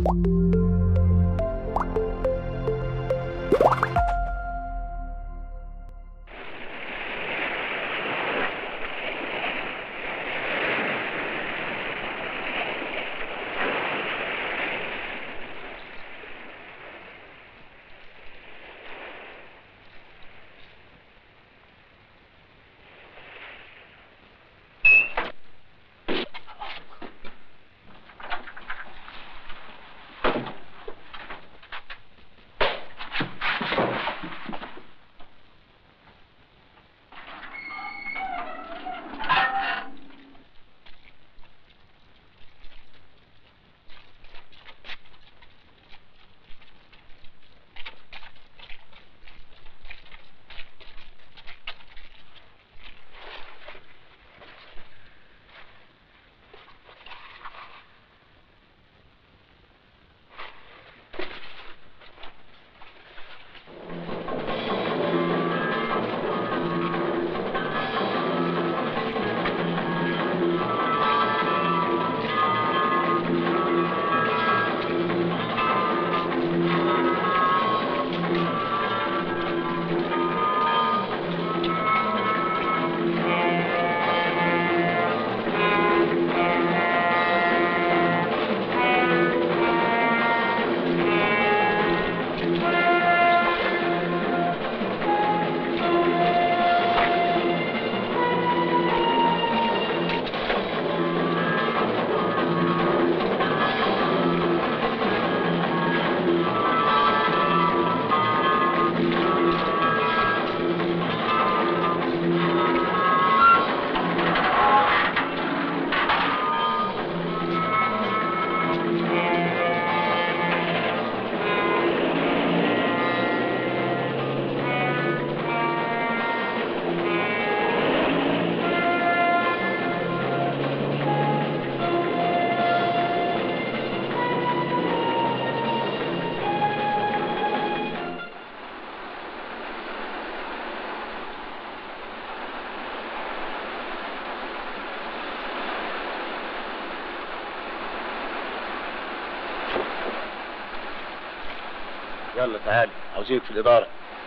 يلا تعالي عاوزينك في الإدارة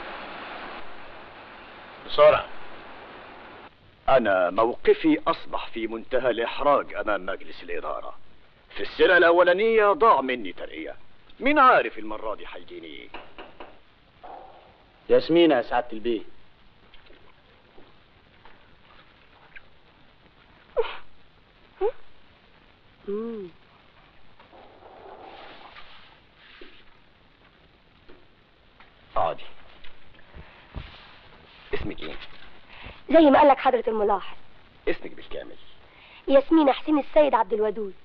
بسرعة أنا موقفي أصبح في منتهى الإحراج أمام مجلس الإدارة في السنة الأولانية ضاع مني ترقية مين عارف المرة دي هيجيني إيه ياسمين يا سعادة البيت اقعدي اسمك ايه؟ زي ما قالك حضرة الملاحظ اسمك بالكامل ياسمين حسين السيد عبد الودود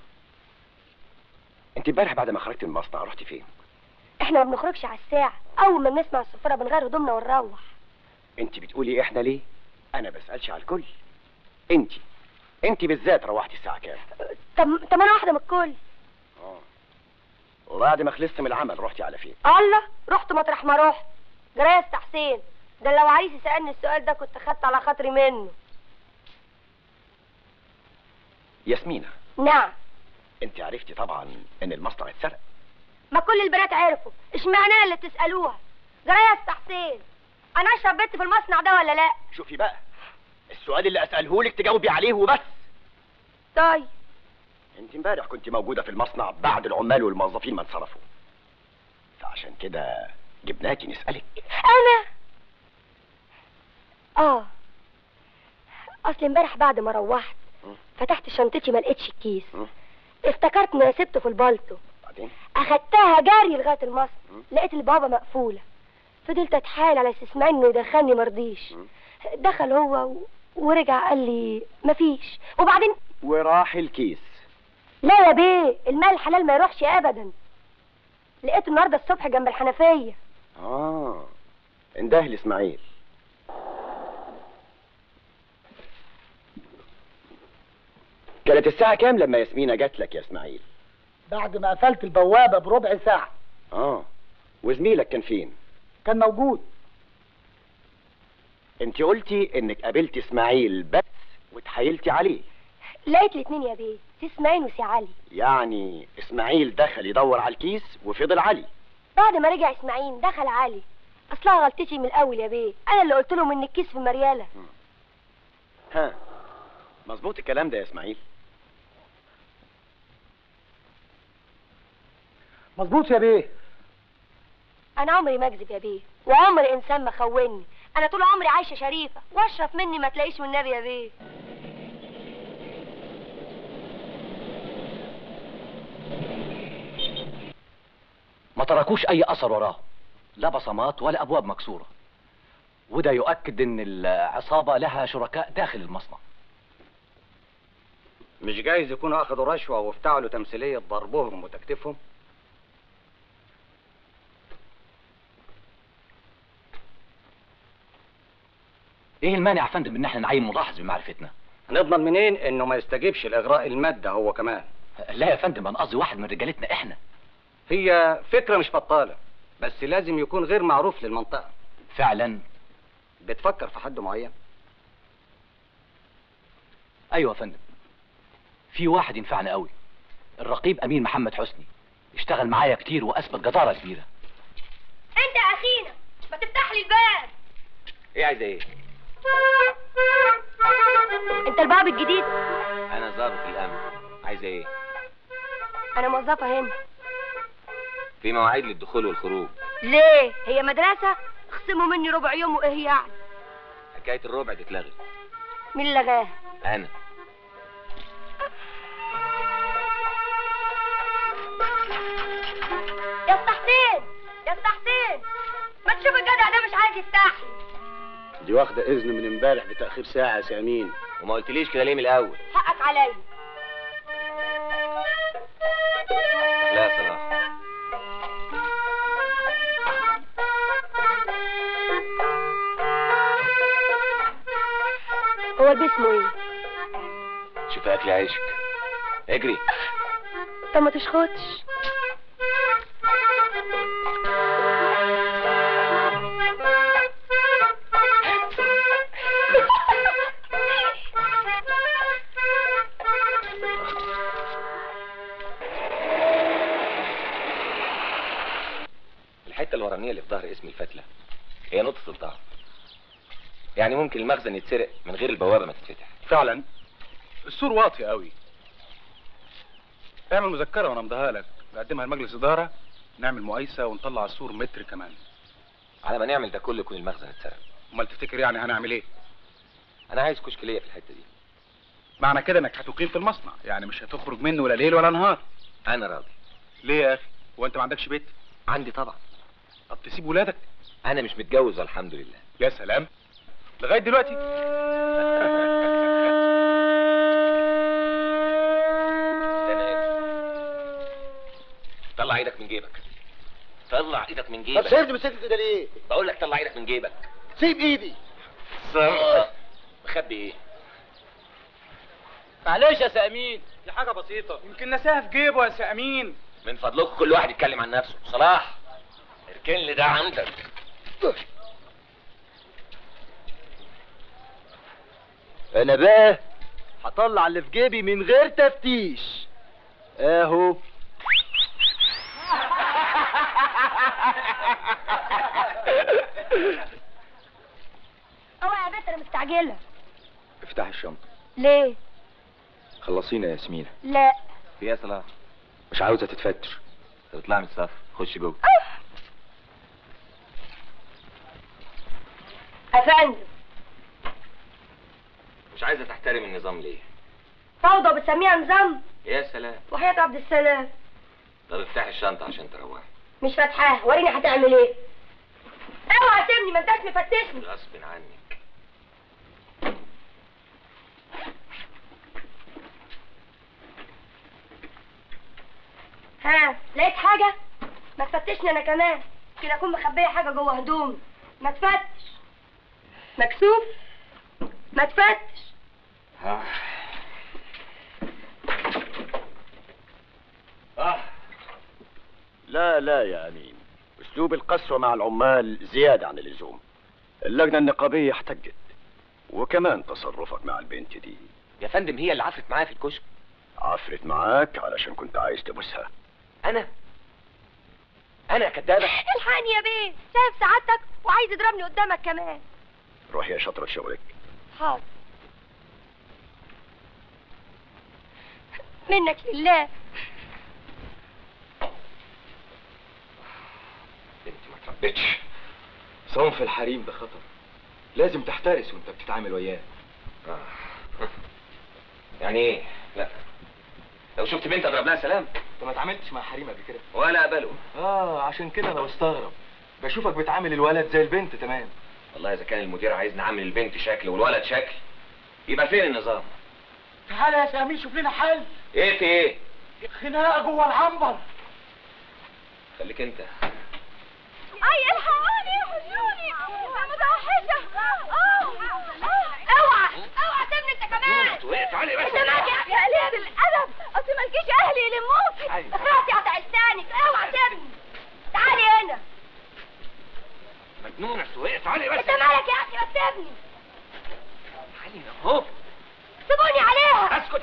انت امبارح بعد ما خرجت من المصنع رحتي فين؟ احنا ما بنخرجش على الساعة اول ما بنسمع الصفارة بنغير هدومنا ونروح انت بتقولي احنا ليه؟ انا بسألش على الكل انت انت بالذات روحتي الساعة كام؟ طب طب انا واحدة من الكل اه وبعد ما خلصت من العمل رحتي على فين؟ الله رحت مطرح ما رحت جرايه حسين ده لو عايز يسألني السؤال ده كنت خدت على خاطري منه ياسمينة نعم انت عرفتي طبعا ان المصنع اتسرق ما كل البنات عرفوا اشمعنى أنا اللي بتسألوها جرايه حسين انا اشرب بنت في المصنع ده ولا لا شوفي بقى السؤال اللي اساله لك تجاوبي عليه وبس طيب انت امبارح كنت موجودة في المصنع بعد العمال والموظفين ما انصرفوا فعشان كده جبناكي نسألك انا اه اصل امبارح بعد ما روحت م. فتحت شنطتي ما لقيتش الكيس م. افتكرت اني سبته في البلطو بعدين اخدتها جري لغايه المصنع م. لقيت البابا مقفوله فضلت اتحايل على اسماعيل انه يدخلني مرضيش م. دخل هو و... ورجع قال لي مفيش وبعدين وراح الكيس لا يا بيه المال الحلال ما يروحش ابدا لقيته النهارده الصبح جنب الحنفيه اه انده لاسماعيل كانت الساعة كام لما ياسمينة جات لك يا اسماعيل؟ بعد ما قفلت البوابة بربع ساعة اه وزميلك كان فين؟ كان موجود انت قلتي انك قابلت اسماعيل بس واتحايلتي عليه لقيت الاتنين يا بيه سي اسماعيل وسي علي يعني اسماعيل دخل يدور على الكيس وفضل علي بعد ما رجع اسماعيل دخل علي اصلها غلطتي من الاول يا بيه انا اللي قلت لهم ان الكيس في مرياله ها مظبوط الكلام ده يا اسماعيل مظبوط يا بيه انا عمري ما اكذب يا بيه وعمر انسان ما خوني انا طول عمري عايشه شريفه واشرف مني ما تلاقيش والنبي يا بيه ما تركوش اي اثر وراه لا بصمات ولا ابواب مكسوره وده يؤكد ان العصابه لها شركاء داخل المصنع مش جايز يكونوا اخذوا رشوه وافتعلوا تمثيليه ضربهم وتكتيفهم ايه المانع يا فندم ان احنا نعين ملاحظ بمعرفتنا هنضمن منين انه ما يستجيبش لاغراء الماده هو كمان لا يا فندم انا قصدي واحد من رجالتنا احنا هي فكره مش بطاله بس لازم يكون غير معروف للمنطقه فعلا بتفكر في حد معين ايوه يا فندم في واحد ينفعنا قوي الرقيب امين محمد حسني اشتغل معايا كتير واثبت جداره كبيره انت يا اخينا ما تفتح لي الباب ايه عايزه ايه انت الباب الجديد انا ضابط الامن عايزه ايه انا موظفه هنا في مواعيد للدخول والخروج ليه هي مدرسه خصموا مني ربع يوم وايه يعني حكايه الربع دي اتلغت مين اللي لغاها انا يا اسطى حسين يا اسطى حسين ما تشوف الجدع ده مش عايز يفتح دي واخده اذن من امبارح بتاخير ساعه يا سامين وما قلتليش كده ليه من الاول حقك عليا لا يا صلاح هو ده اسمه ايه شوف اكل عيشك اجري طب ما تشخطش الحته الورانيه اللي في ظهر اسم الفتله هي نقطه الضعف يعني ممكن المخزن يتسرق من غير البوابه ما تتفتح فعلا السور واطي قوي اعمل مذكره وانا امضيها لك نقدمها لمجلس اداره نعمل مقايسه ونطلع السور متر كمان على ما نعمل ده كله يكون المخزن اتسرق امال تفتكر يعني هنعمل ايه انا عايز كشكليه في الحته دي معنى كده انك هتقيم في المصنع يعني مش هتخرج منه ولا ليل ولا نهار انا راضي ليه يا اخي هو انت ما عندكش بيت عندي طبعا طب تسيب ولادك انا مش متجوز والحمد لله يا سلام لغايه دلوقتي استنى هنا طلع ايدك من جيبك طلع ايدك من طب جيبك سيبني مسكت كده ليه بقول لك طلع ايدك من جيبك سيب ايدي مخبي ايه معلش يا سامين دي حاجه بسيطه يمكن نساها في جيبه يا سامين من فضلكم كل واحد يتكلم عن نفسه صلاح اركن لي ده عندك انا بقى هطلع اللي في جيبي من غير تفتيش اهو اوعى يا بنت انا مستعجله افتح الشنطه ليه خلصينا يا ياسمين لا في ايه يا صلاح مش عاوزه تتفتش طب اطلع من الصف خش جوه افندم مش عايزه تحترم النظام ليه فوضى بتسميها نظام يا سلام وحياة عبد السلام طب افتحي الشنطه عشان تروحي مش فاتحاها وريني هتعمل ايه اوعى سيبني ما انتش مفتشني غصب عنك ها لقيت حاجة ما تفتشني انا كمان كده اكون مخبية حاجة جوه هدومي ما تفتش مكسوف ما تفتش لا لا يا امين اسلوب القسوه مع العمال زياده عن اللزوم اللجنه النقابيه احتجت وكمان تصرفك مع البنت دي يا فندم هي اللي عفرت معايا في الكشك عفرت معاك علشان كنت عايز تبوسها انا انا كدابه الحقني يا بيه شايف سعادتك وعايز يضربني قدامك كمان روح يا شطرة شغلك حاضر منك لله انت ما تربيتش صنف الحريم ده خطر لازم تحترس وانت بتتعامل وياه آه. يعني ايه لا لو شفت بنت اضرب لها سلام انت ما اتعاملتش مع حريم قبل كده ولا اقبله اه عشان كده انا بستغرب بشوفك بتعامل الولد زي البنت تمام والله اذا كان المدير عايزني اعمل البنت شكل والولد شكل يبقى فين النظام تعالى يا سامي شوف لنا حل ايه في ايه خناقه جوه العنبر خليك انت اي الحقوني يحزنوني متوحشة اوعى اوعى تبني انت كمان تعالي بس انت مالك يا اخي قليل الادب اصل مالكيش اهلي يلموكي اخراتي هتع لسانك اوعى تبني تعالي هنا مجنونه سويق تعالي بس انت مالك يا اخي بس تبني تعالي اهو سيبوني عليها اسكت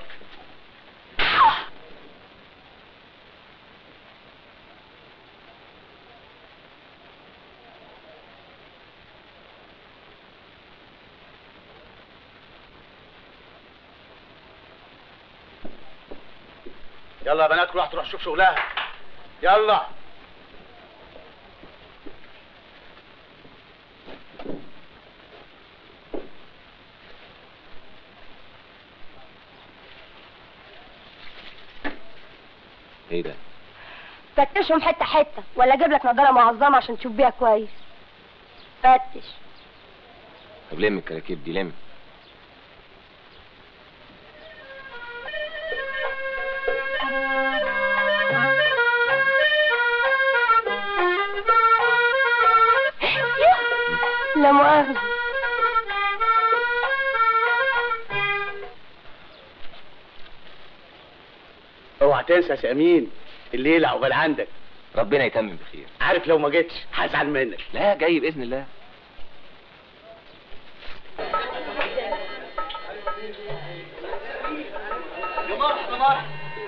يلا يا بنات كل واحد تروح تشوف شغلها يلا ايه ده فتشهم حته حته ولا اجيب لك نضاره معظمه عشان تشوف بيها كويس فتش طب لم الكراكيب دي لم لا مؤاخذة اوعى تنسى يا سامين الليله عقبال عندك ربنا يتمم بخير عارف لو ما جيتش هزعل منك لا جاي باذن الله يا مرحبا مرحبا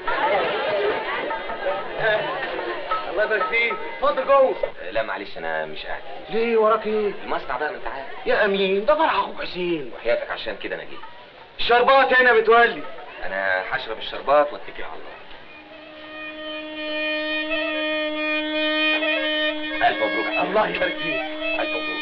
الله يبارك فيك اتفضل جوه آه، لا معلش انا مش قاعد ليه وراك ايه المصنع بقى ما انت عارف يا امين ده فرح اخوك حسين وحياتك عشان كده انا جيت الشربات هنا بتولي انا هشرب الشربات واتكل على الله الف مبروك يا حبيبي. الله يبارك فيك الف مبروك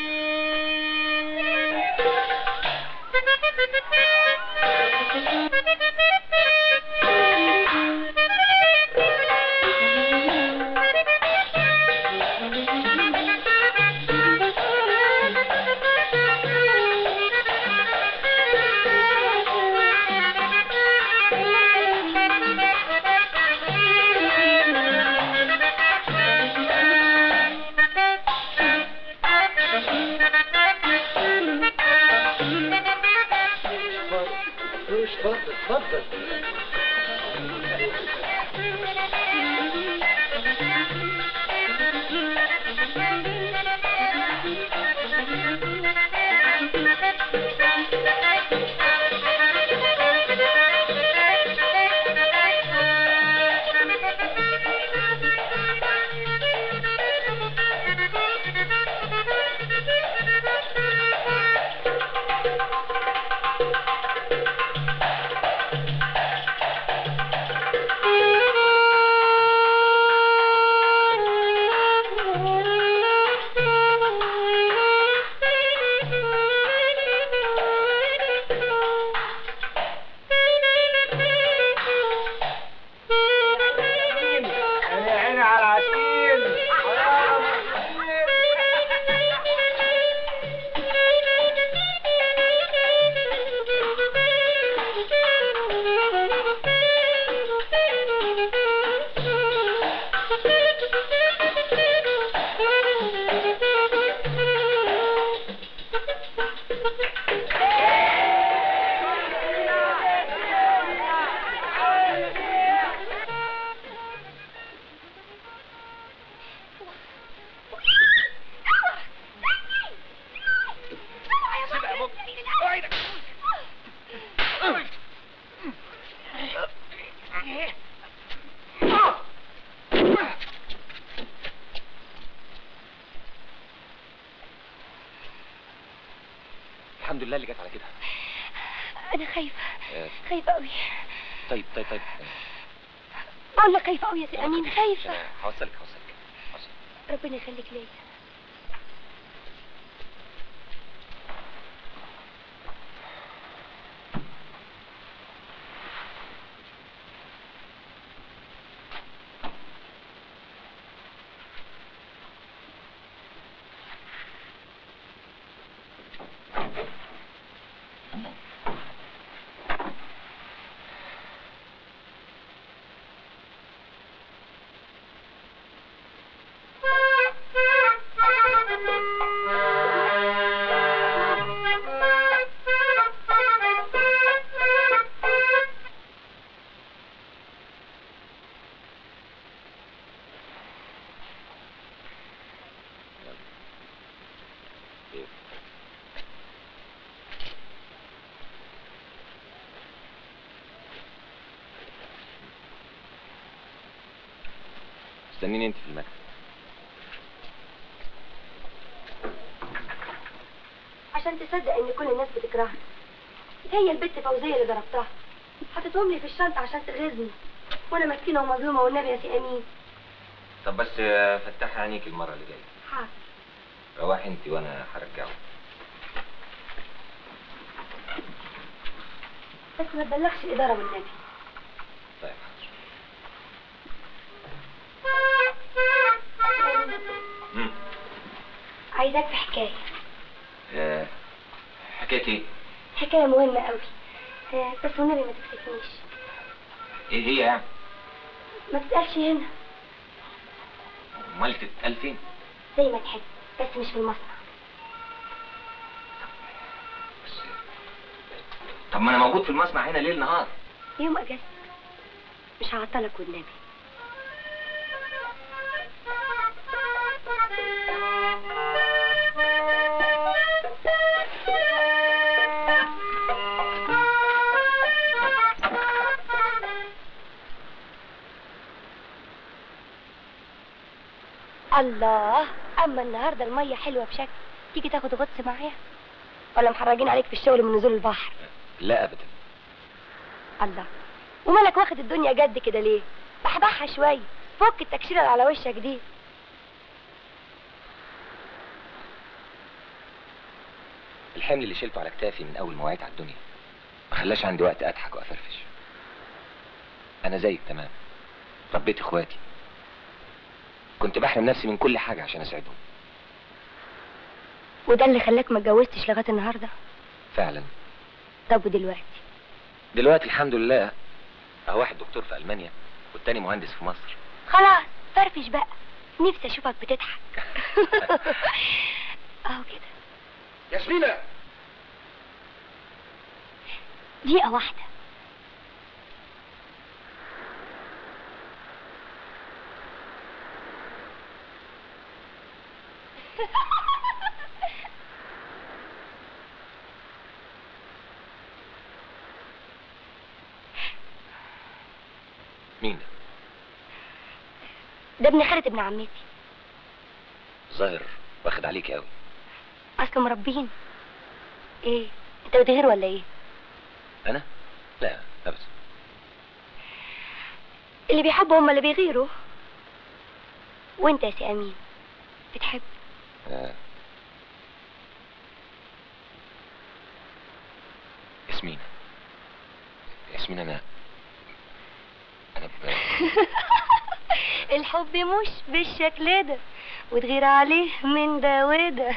اتفضل اتفضل الحمد لله اللي جت على كده انا خايفه آه، خايفه قوي طيب طيب طيب بقول لك خايفه قوي يا سي ما امين تخافيش، خايفه أنا هوصلك هوصلك هوصلك. ربنا يخليك ليا استنيني انت في المكتب عشان تصدق ان كل الناس بتكرهها هي البت فوزيه اللي ضربتها حطيتهم لي في الشنطه عشان تغيظني وانا مسكينه ومظلومه والنبي يا سي امين طب بس آه، فتحي عينيك المره اللي جايه حاضر روحي انت وانا هرجعه بس ما تبلغش الاداره والنبي طيب امم عايزاك في حكايه آه، حكايه ايه؟ حكايه مهمه قوي آه، بس والنبي ما تكسفنيش ايه هي يعني؟ ما تسالش هنا امال تتقال فين؟ زي ما تحب بس مش في المصنع بس طب ما انا موجود في المصنع هنا ليل نهار يوم اجازتك مش هعطلك والنبي الله اما النهارده الميه حلوه بشكل تيجي تاخد غطس معايا ولا محرجين عليك في الشغل من نزول البحر لا ابدا الله ومالك واخد الدنيا جد كده ليه بحبحها شويه فك التكشيره اللي على وشك دي الحمل اللي شلته على كتافي من اول ما وعيت على الدنيا ما خلاش عندي وقت اضحك وافرفش انا زيك تمام ربيت اخواتي كنت بحرم نفسي من كل حاجه عشان اسعدهم وده اللي خلاك ما اتجوزتش لغايه النهارده فعلا طب ودلوقتي دلوقتي الحمد لله اهو واحد دكتور في المانيا والتاني مهندس في مصر خلاص فرفش بقى نفسي اشوفك بتضحك اهو كده ياسمينة دقيقه واحده مين ده ده ابن خالة ابن عمتي ظاهر واخد عليك قوي اصله مربين ايه انت بتغير ولا ايه انا لا ابدا اللي بيحبوا هم اللي بيغيروا وانت يا سي امين بتحب آه. ياسمين ياسمين انا انا ب... الحب مش بالشكل ده وتغير عليه من ده وده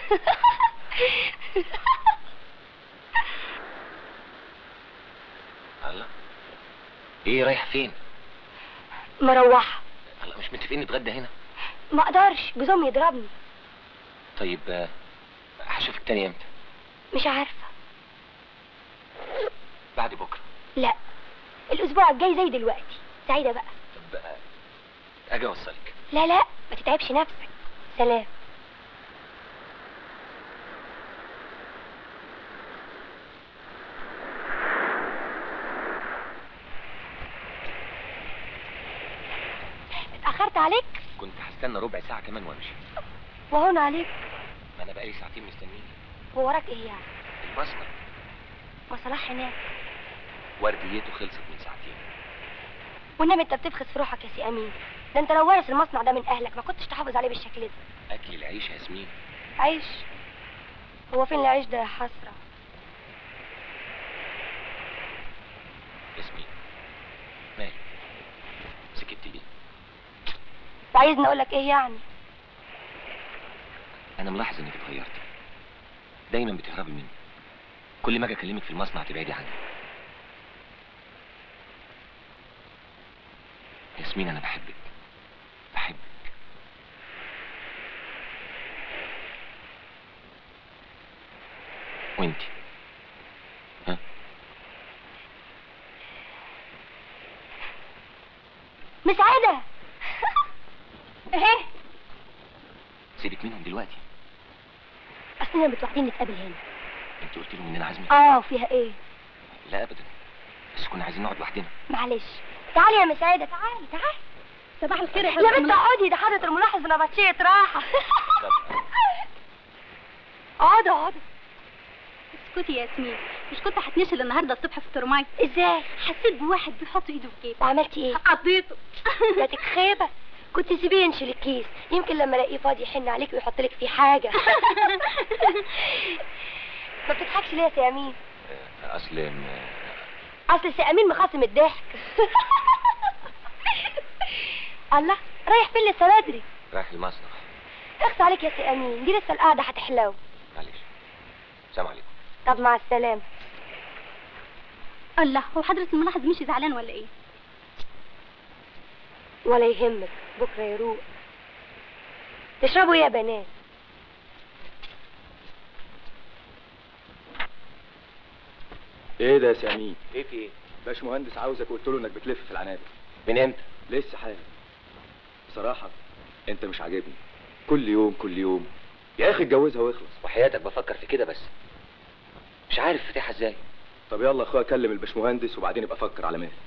الله ايه رايح فين مروحة الله مش متفقين نتغدى هنا ما اقدرش جوزهم يضربني طيب آه، هشوفك تاني امتى مش عارفة بعد بكره لا الاسبوع الجاي زي دلوقتي سعيدة بقى طب آه، اجي اوصلك لا لا ما تتعبش نفسك سلام اتأخرت عليك كنت هستنى ربع ساعه كمان وامشي وهون عليك ما انا بقالي ساعتين مستنيك ووراك ايه يعني مصنع ما صلاح هناك ورديته خلصت من ساعتين والنبي انت بتبخس في روحك يا سي امين ده انت لو وارث المصنع ده من اهلك ما كنتش تحافظ عليه بالشكل ده اكل العيش يا ياسمين عيش هو فين العيش ده يا حسره ياسمين مالك سكت ليه وعايزني اقول لك ايه يعني انا ملاحظ انك اتغيرتي دايما بتهربي مني كل ما اجي اكلمك في المصنع تبعدي عني ياسمين انا بحبك بحبك وانتي ها مسعده اهي سيبك منهم دلوقتي اصل انا بتوعدين نتقابل هنا انت قلت لهم اننا عازمين اه وفيها ايه لا ابدا بس كنا عايزين نقعد لوحدنا معلش تعالي يا مسعده تعالي تعالي صباح الخير يا يا حضرة بنت اقعدي ده حضرة الملاحظ نبطشية راحة اقعدي اقعدي اسكتي يا ياسمين مش كنت هتنشل النهارده الصبح في الترماي ازاي حسيت بواحد بيحط ايده في جيبه وعملتي ايه قضيته جاتك خيبة كنت سيبيه ينشل الكيس يمكن لما الاقيه فاضي يحن عليك ويحط لك فيه حاجة ما بتضحكش ليه يا سي امين آه، اصل م- اصل سي امين مخاصم الضحك الله رايح فين لسه بدري رايح المصنع اخس عليك يا سي امين دي لسه القعدة هتحلو معلش سلام عليكم طب مع السلامة الله هو حضرة الملاحظ مش زعلان ولا ايه ولا يهمك بكرة يروق تشربوا إيه يا بنات ايه ده يا سامين ايه في ايه باشمهندس عاوزك قلت له انك بتلف في العنابر من امتى لسه حاجه بصراحه انت مش عاجبني كل يوم كل يوم يا اخي اتجوزها واخلص وحياتك بفكر في كده بس مش عارف فاتحها ازاي طب يلا اخويا كلم الباشمهندس وبعدين ابقى افكر على مهلي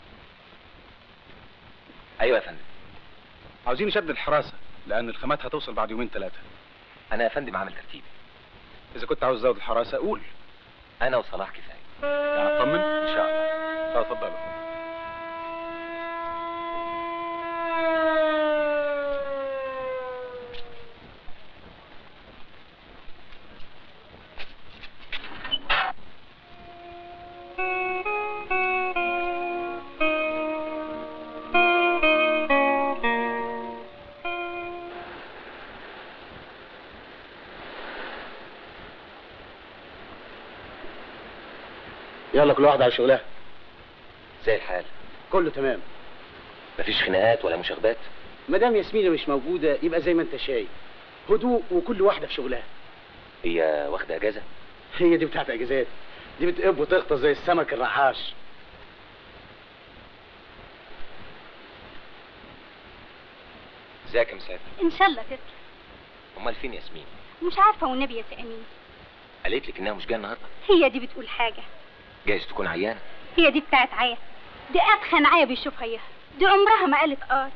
ايوه يا فندم عاوزين نشد الحراسه لان الخامات هتوصل بعد يومين ثلاثه انا يا فندم عامل ترتيب اذا كنت عاوز تزود الحراسه قول انا وصلاح كفايه يعني اطمن ان شاء الله طب اتفضل يلا كل واحد على شغلها زي الحال كله تمام مفيش خناقات ولا مشاغبات ما دام ياسمينة مش موجودة يبقى زي ما انت شايف هدوء وكل واحدة في شغلها هي واخده اجازه هي دي بتاعت اجازات دي بتقب وتغطس زي السمك الرحاش ازيك يا مسافر ان شاء الله تسلم امال فين ياسمين مش عارفه والنبي يا سي امين قالت لك انها مش جايه النهارده هي دي بتقول حاجه جايز تكون عيانه هي دي بتاعت عيا دي اتخن عيا بيشوفها اياها دي عمرها ما قالت اه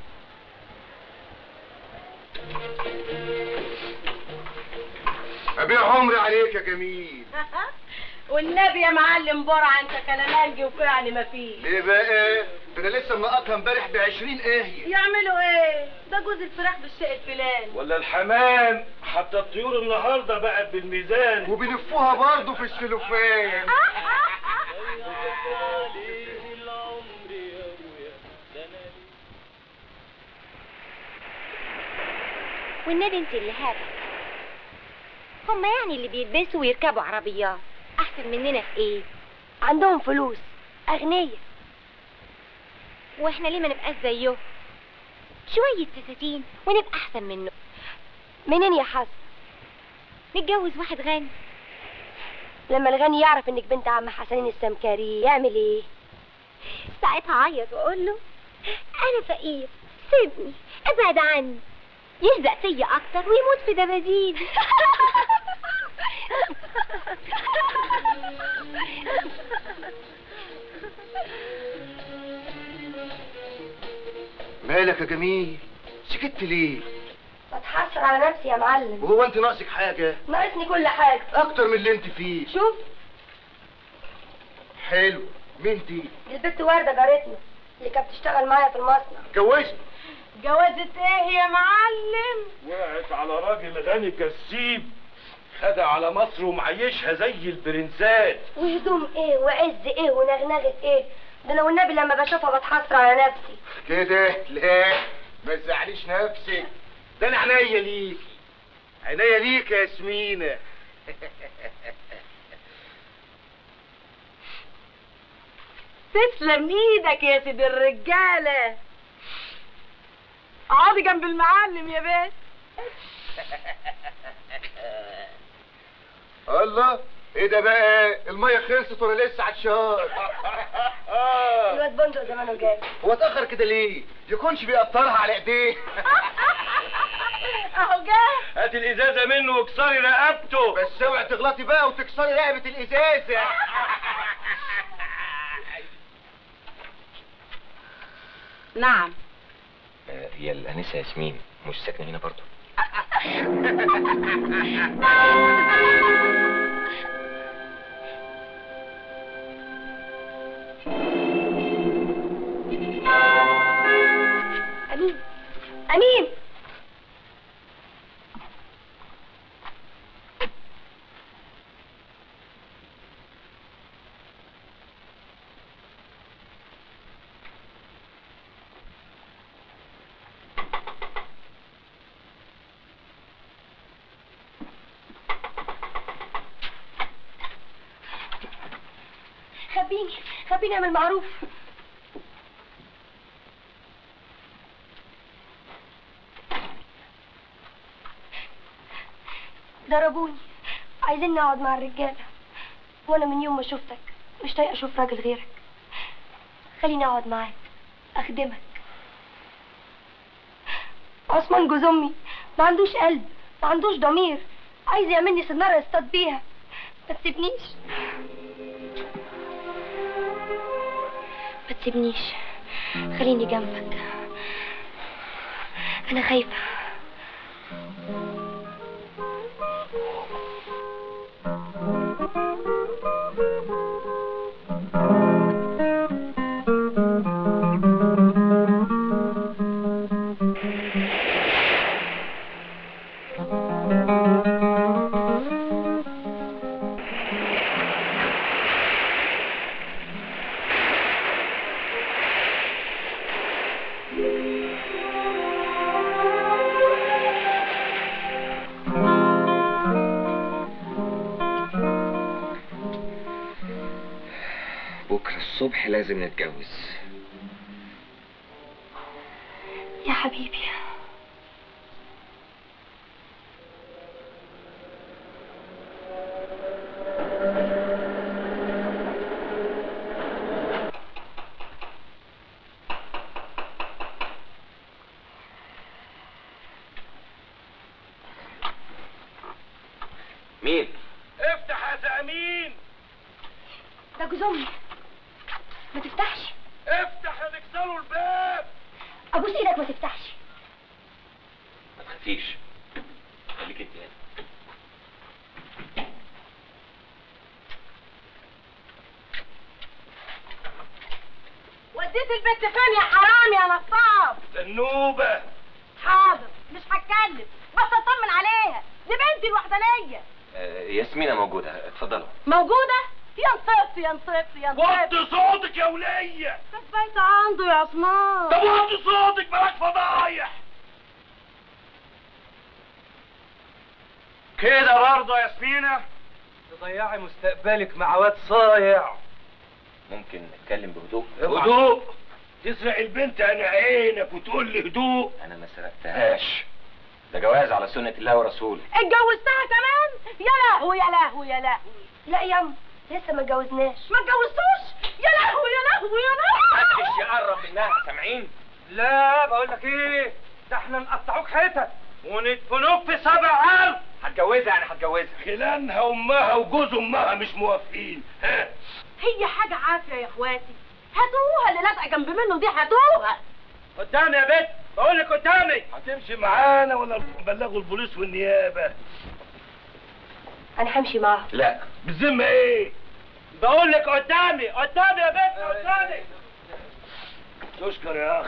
ابيع عمري عليك يا جميل والنبي يا معلم برع انت كلامانجي وفعني ما فيه ليه بقى ايه ده انا لسه منقطها امبارح ب 20 ايه يعملوا ايه ده جوز الفراخ بالشيء الفلاني ولا الحمام حتى الطيور النهارده بقت بالميزان وبيلفوها برضه في السلوفان والنبي انت اللي هابط هما يعني اللي بيلبسوا ويركبوا عربيات احسن مننا في ايه عندهم فلوس أغنية واحنا ليه ما نبقاش زيهم شوية فساتين ونبقى احسن منه منين يا حسن نتجوز واحد غني لما الغني يعرف انك بنت عم حسنين السمكري يعمل ايه ساعتها اعيط واقول له انا فقير سيبني ابعد عني يلزق فيا اكتر ويموت في دباديب مالك يا جميل سكت ليه بتحسر على نفسي يا معلم وهو انت ناقصك حاجة ناقصني كل حاجة اكتر من اللي انت فيه شوف حلو مين دي دي البت وردة جارتنا اللي كانت بتشتغل معايا في المصنع اتجوزت جوازة ايه يا معلم وقعت على راجل غني كسيب خدها على مصر ومعيشها زي البرنسات وهدوم ايه وعز ايه ونغنغة ايه ده انا والنبي لما بشوفها بتحسر على نفسي كده لا ما تزعليش نفسك ده انا عينيا ليكي عينيا ليك يا ياسمينة تسلم ايدك يا سيد الرجالة اقعدي جنب المعلم يا بنت الله ايه ده بقى المية خلصت ولا لسه عطشان الواد بندق زمانه جاي هو اتأخر كده ليه يكونش بيقطرها على ايديه اهو جه هات الازازه منه واكسري رقبته بس اوعي تغلطي بقى وتكسري رقبة الازازة نعم آه، هي الانسه ياسمين مش ساكنه هنا برضو امين امين خبيني خبيني اعمل معروف ضربوني عايزين نقعد مع الرجالة وانا من يوم ما شفتك مش طايقة اشوف راجل غيرك خليني اقعد معاك اخدمك عثمان جوز امي ما عندوش قلب ما عندوش ضمير عايز يعملني سنارة يصطاد بيها ما تسيبنيش ما تسيبنيش خليني جنبك انا خايفة بكره الصبح لازم نتجوز يا حبيبي مين افتح يا زمين ده جوز امي ما تفتحش افتح يا نكسروا الباب ابوس ايدك ما تفتحش ما تخافيش خليك انت هنا وديت البت فين يا حرام يا نصاب زنوبه حاضر مش هتكلم بس اطمن عليها دي بنتي الوحدانيه آه، ياسمينة موجودة اتفضلوا موجوده يا نصفت يا نصفت يا نصفت وطي صوتك يا وليه طب بيت عنده يا عثمان طب وطي صوتك بلاك فضايح كده برضه يا ياسمينة تضيعي مستقبلك مع واد صايع ممكن نتكلم بهدوء هدوء تسرق البنت عن عينك وتقول لي هدوء انا ما سرقتهاش ده جواز على سنة الله ورسوله اتجوزتها كمان يا لهوي يا لهوي يا لهوي لا يا أم لسه ما اتجوزناش ما اتجوزتوش يا لهوي يا لهوي يا لهوي محدش يقرب منها سامعين لا بقول لك ايه ده احنا نقطعوك حتت وندفنوك في سبع ارض هتجوزها يعني هتجوزها خلانها امها وجوز امها مش موافقين ها هي حاجة عافية يا اخواتي هاتوها اللي لازقة جنب منه دي هاتوها قدامي يا بت بقول لك قدامي هتمشي معانا ولا نبلغوا البوليس والنيابه انا همشي معاهم لا بالذمه ايه بقول لك قدامي قدامي يا بنت قدامي تشكر يا اخ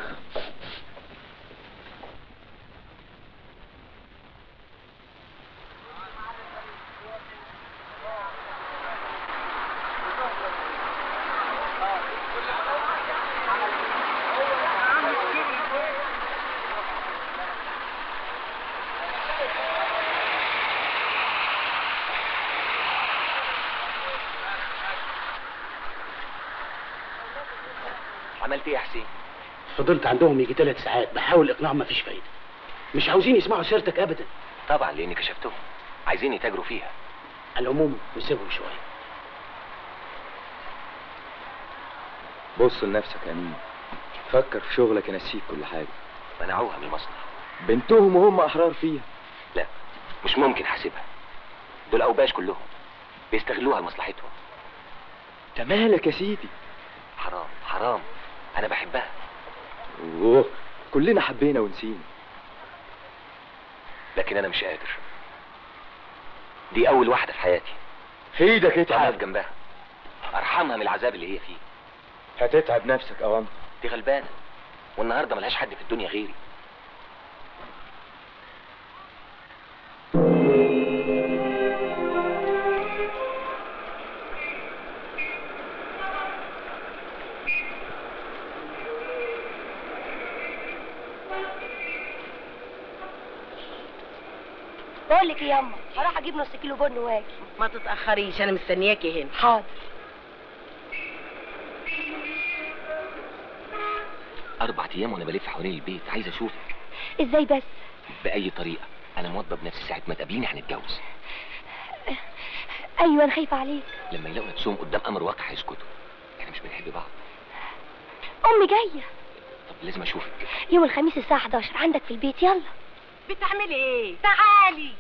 عملت ايه يا حسين فضلت عندهم يجي ثلاث ساعات بحاول اقناعهم مفيش فايده مش عاوزين يسمعوا سيرتك ابدا طبعا لاني كشفتهم عايزين يتاجروا فيها على العموم نسيبهم شويه بص لنفسك يا امين فكر في شغلك ينسيك كل حاجه منعوها من المصنع بنتهم وهم احرار فيها لا مش ممكن حاسبها دول اوباش كلهم بيستغلوها لمصلحتهم انت مالك يا سيدي حرام حرام انا بحبها اوه كلنا حبينا ونسينا لكن انا مش قادر دي اول واحده في حياتي في ايدك اقف اتعب جنبها ارحمها من العذاب اللي هي فيه هتتعب نفسك او انت دي غلبانه والنهارده ملهاش حد في الدنيا غيري بقول لك ايه ياما هروح اجيب نص كيلو بن واجي ما تتاخريش انا مستنياكي هنا حاضر اربع ايام وانا بلف حوالين البيت عايز اشوفك ازاي بس باي طريقه انا موضب نفسي ساعه ما تقابليني هنتجوز ايوه انا خايفه عليك لما يلاقوا نفسهم قدام امر واقع هيسكتوا احنا مش بنحب بعض امي جايه طب لازم اشوفك يوم الخميس الساعه 11 عندك في البيت يلا بتعملي ايه تعالي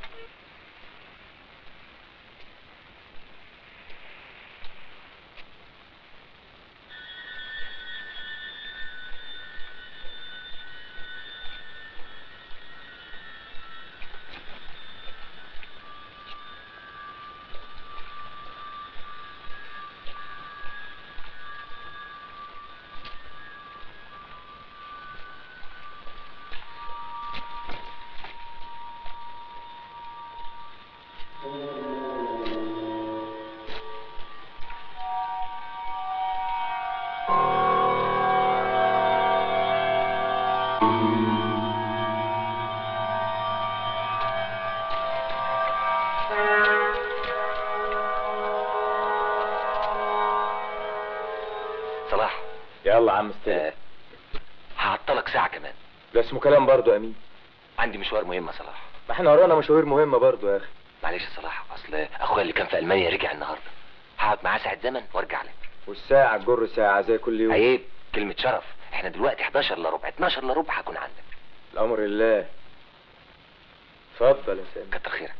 صلاح يلا يا عم استلم هعطلك ساعه كمان ده اسمه كلام برضه يا امين عندي مشوار مهم يا صلاح ما احنا ورانا مشاوير مهمه برضه يا اخي معلش يا صلاح اصل اخويا اللي كان في المانيا رجع النهارده هقعد معاه ساعه زمن وارجع لك والساعه تجر ساعه زي كل يوم عيب كلمه شرف احنا دلوقتي 11 الا ربع 12 الا ربع هكون عندك الامر لله اتفضل يا سامي كتر خيرك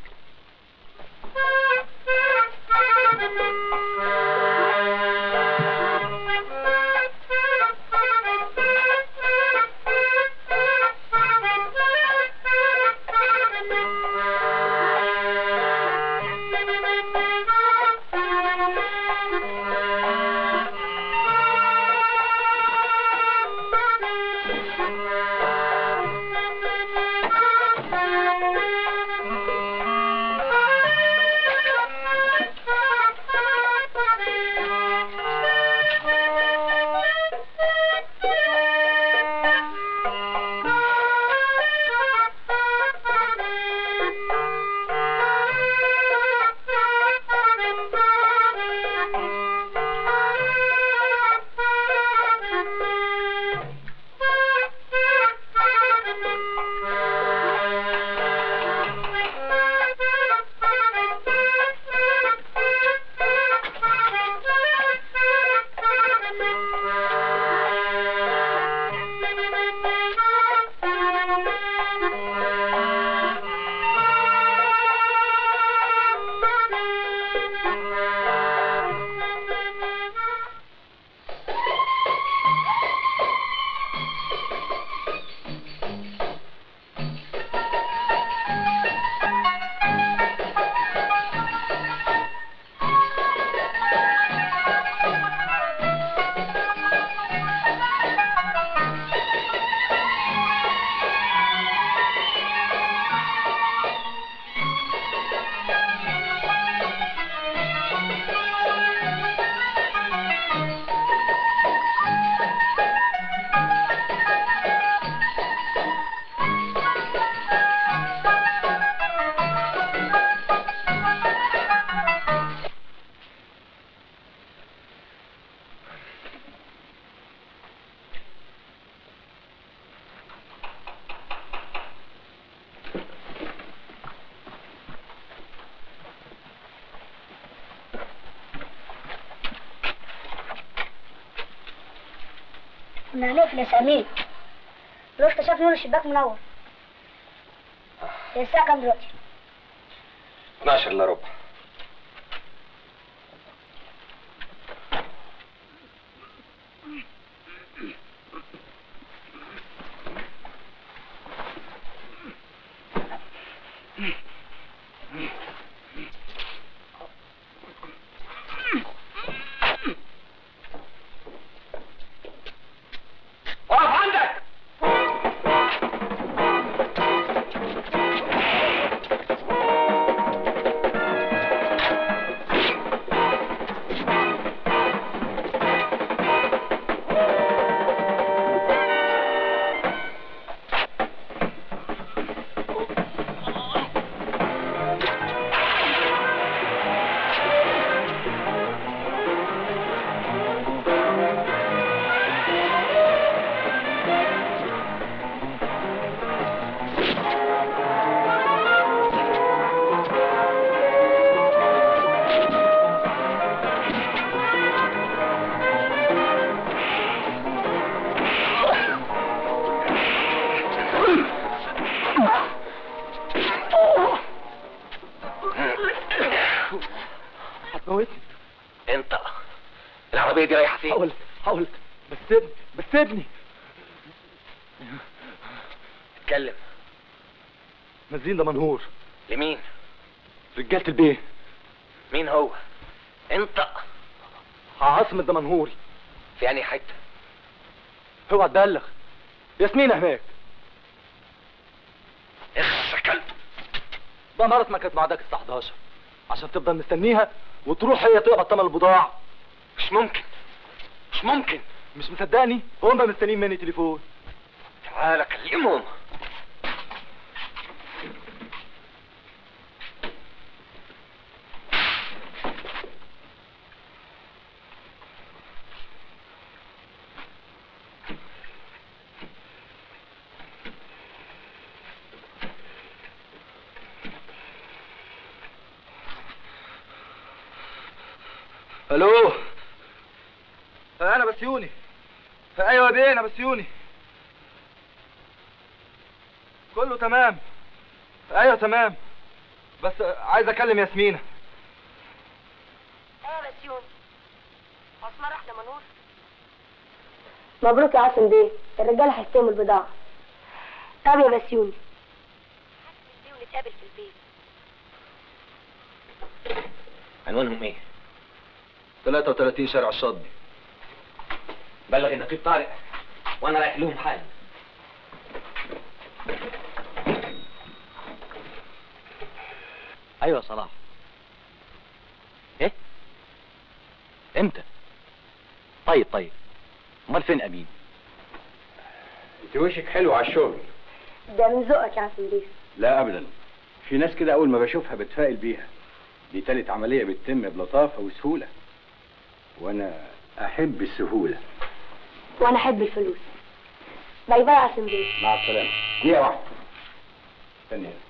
Thank you. كنا هنقفل يا سمير رحت شاف نور الشباك منور هي الساعة كام دلوقتي؟ 12 الا ربع اقف عندك هتموتني انت العربية دي رايحة فين؟ حاولت حاولت بس سيبني بس سيبني اتكلم مزين ده منهور لمين؟ رجالة البيه مين هو؟ انت عاصمة ده منهور في انهي حتة؟ اوعى تبلغ ياسمين هناك اخس يا كلب ده مرت ما كانت معدك الساعة 11 عشان تفضل مستنيها وتروح هي تقبض تمن البضاعة مش ممكن مش ممكن مش مصدقني هم مستنيين مني تليفون تعالى كلمهم الو انا بسيوني ايوه يا بيه انا بسيوني كله تمام ايوه تمام بس عايز اكلم ياسمينة ايه يا بسيون عثمان راح لمنور مبروك يا عاصم بيه الرجالة هيستلموا البضاعة طب يا بسيوني ونتقابل في البيت عنوانهم ايه؟ 33 شارع الشاطبي بلغ النقيب طارق وانا رايح لهم حالا ايوه يا صلاح ايه امتى طيب طيب امال فين امين انت وشك حلو على الشغل ده من ذوقك يا عاصم بيه لا ابدا في ناس كده اول ما بشوفها بتفائل بيها دي تالت عملية بتتم بلطافة وسهولة وانا احب السهولة وانا احب الفلوس باي باي يا عاصم بيه مع السلامة دقيقة واحدة استني هنا.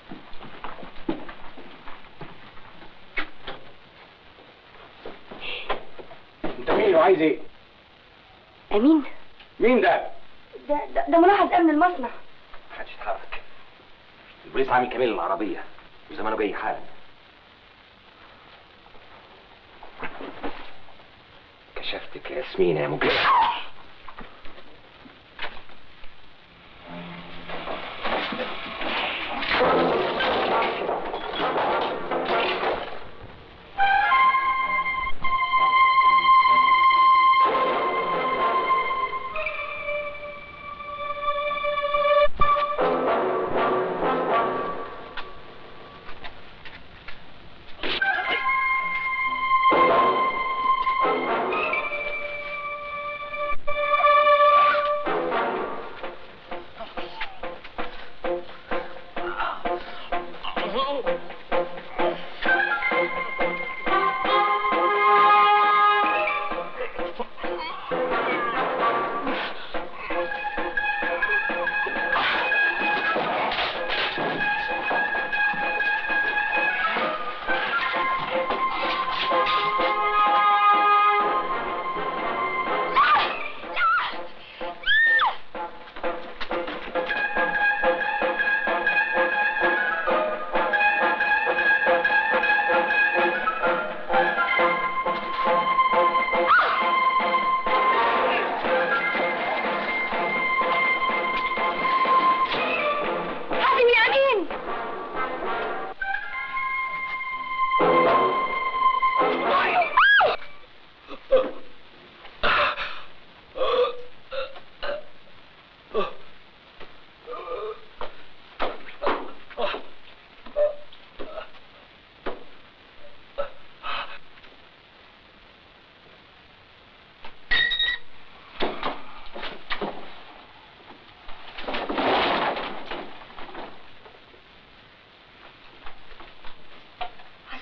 انت مين وعايز ايه؟ امين مين ده؟ ده ده, ده ملاحظ امن المصنع محدش يتحرك البوليس عامل كمين للعربية وزمانه جاي حالا كشفتك يا ياسمين يا مجرم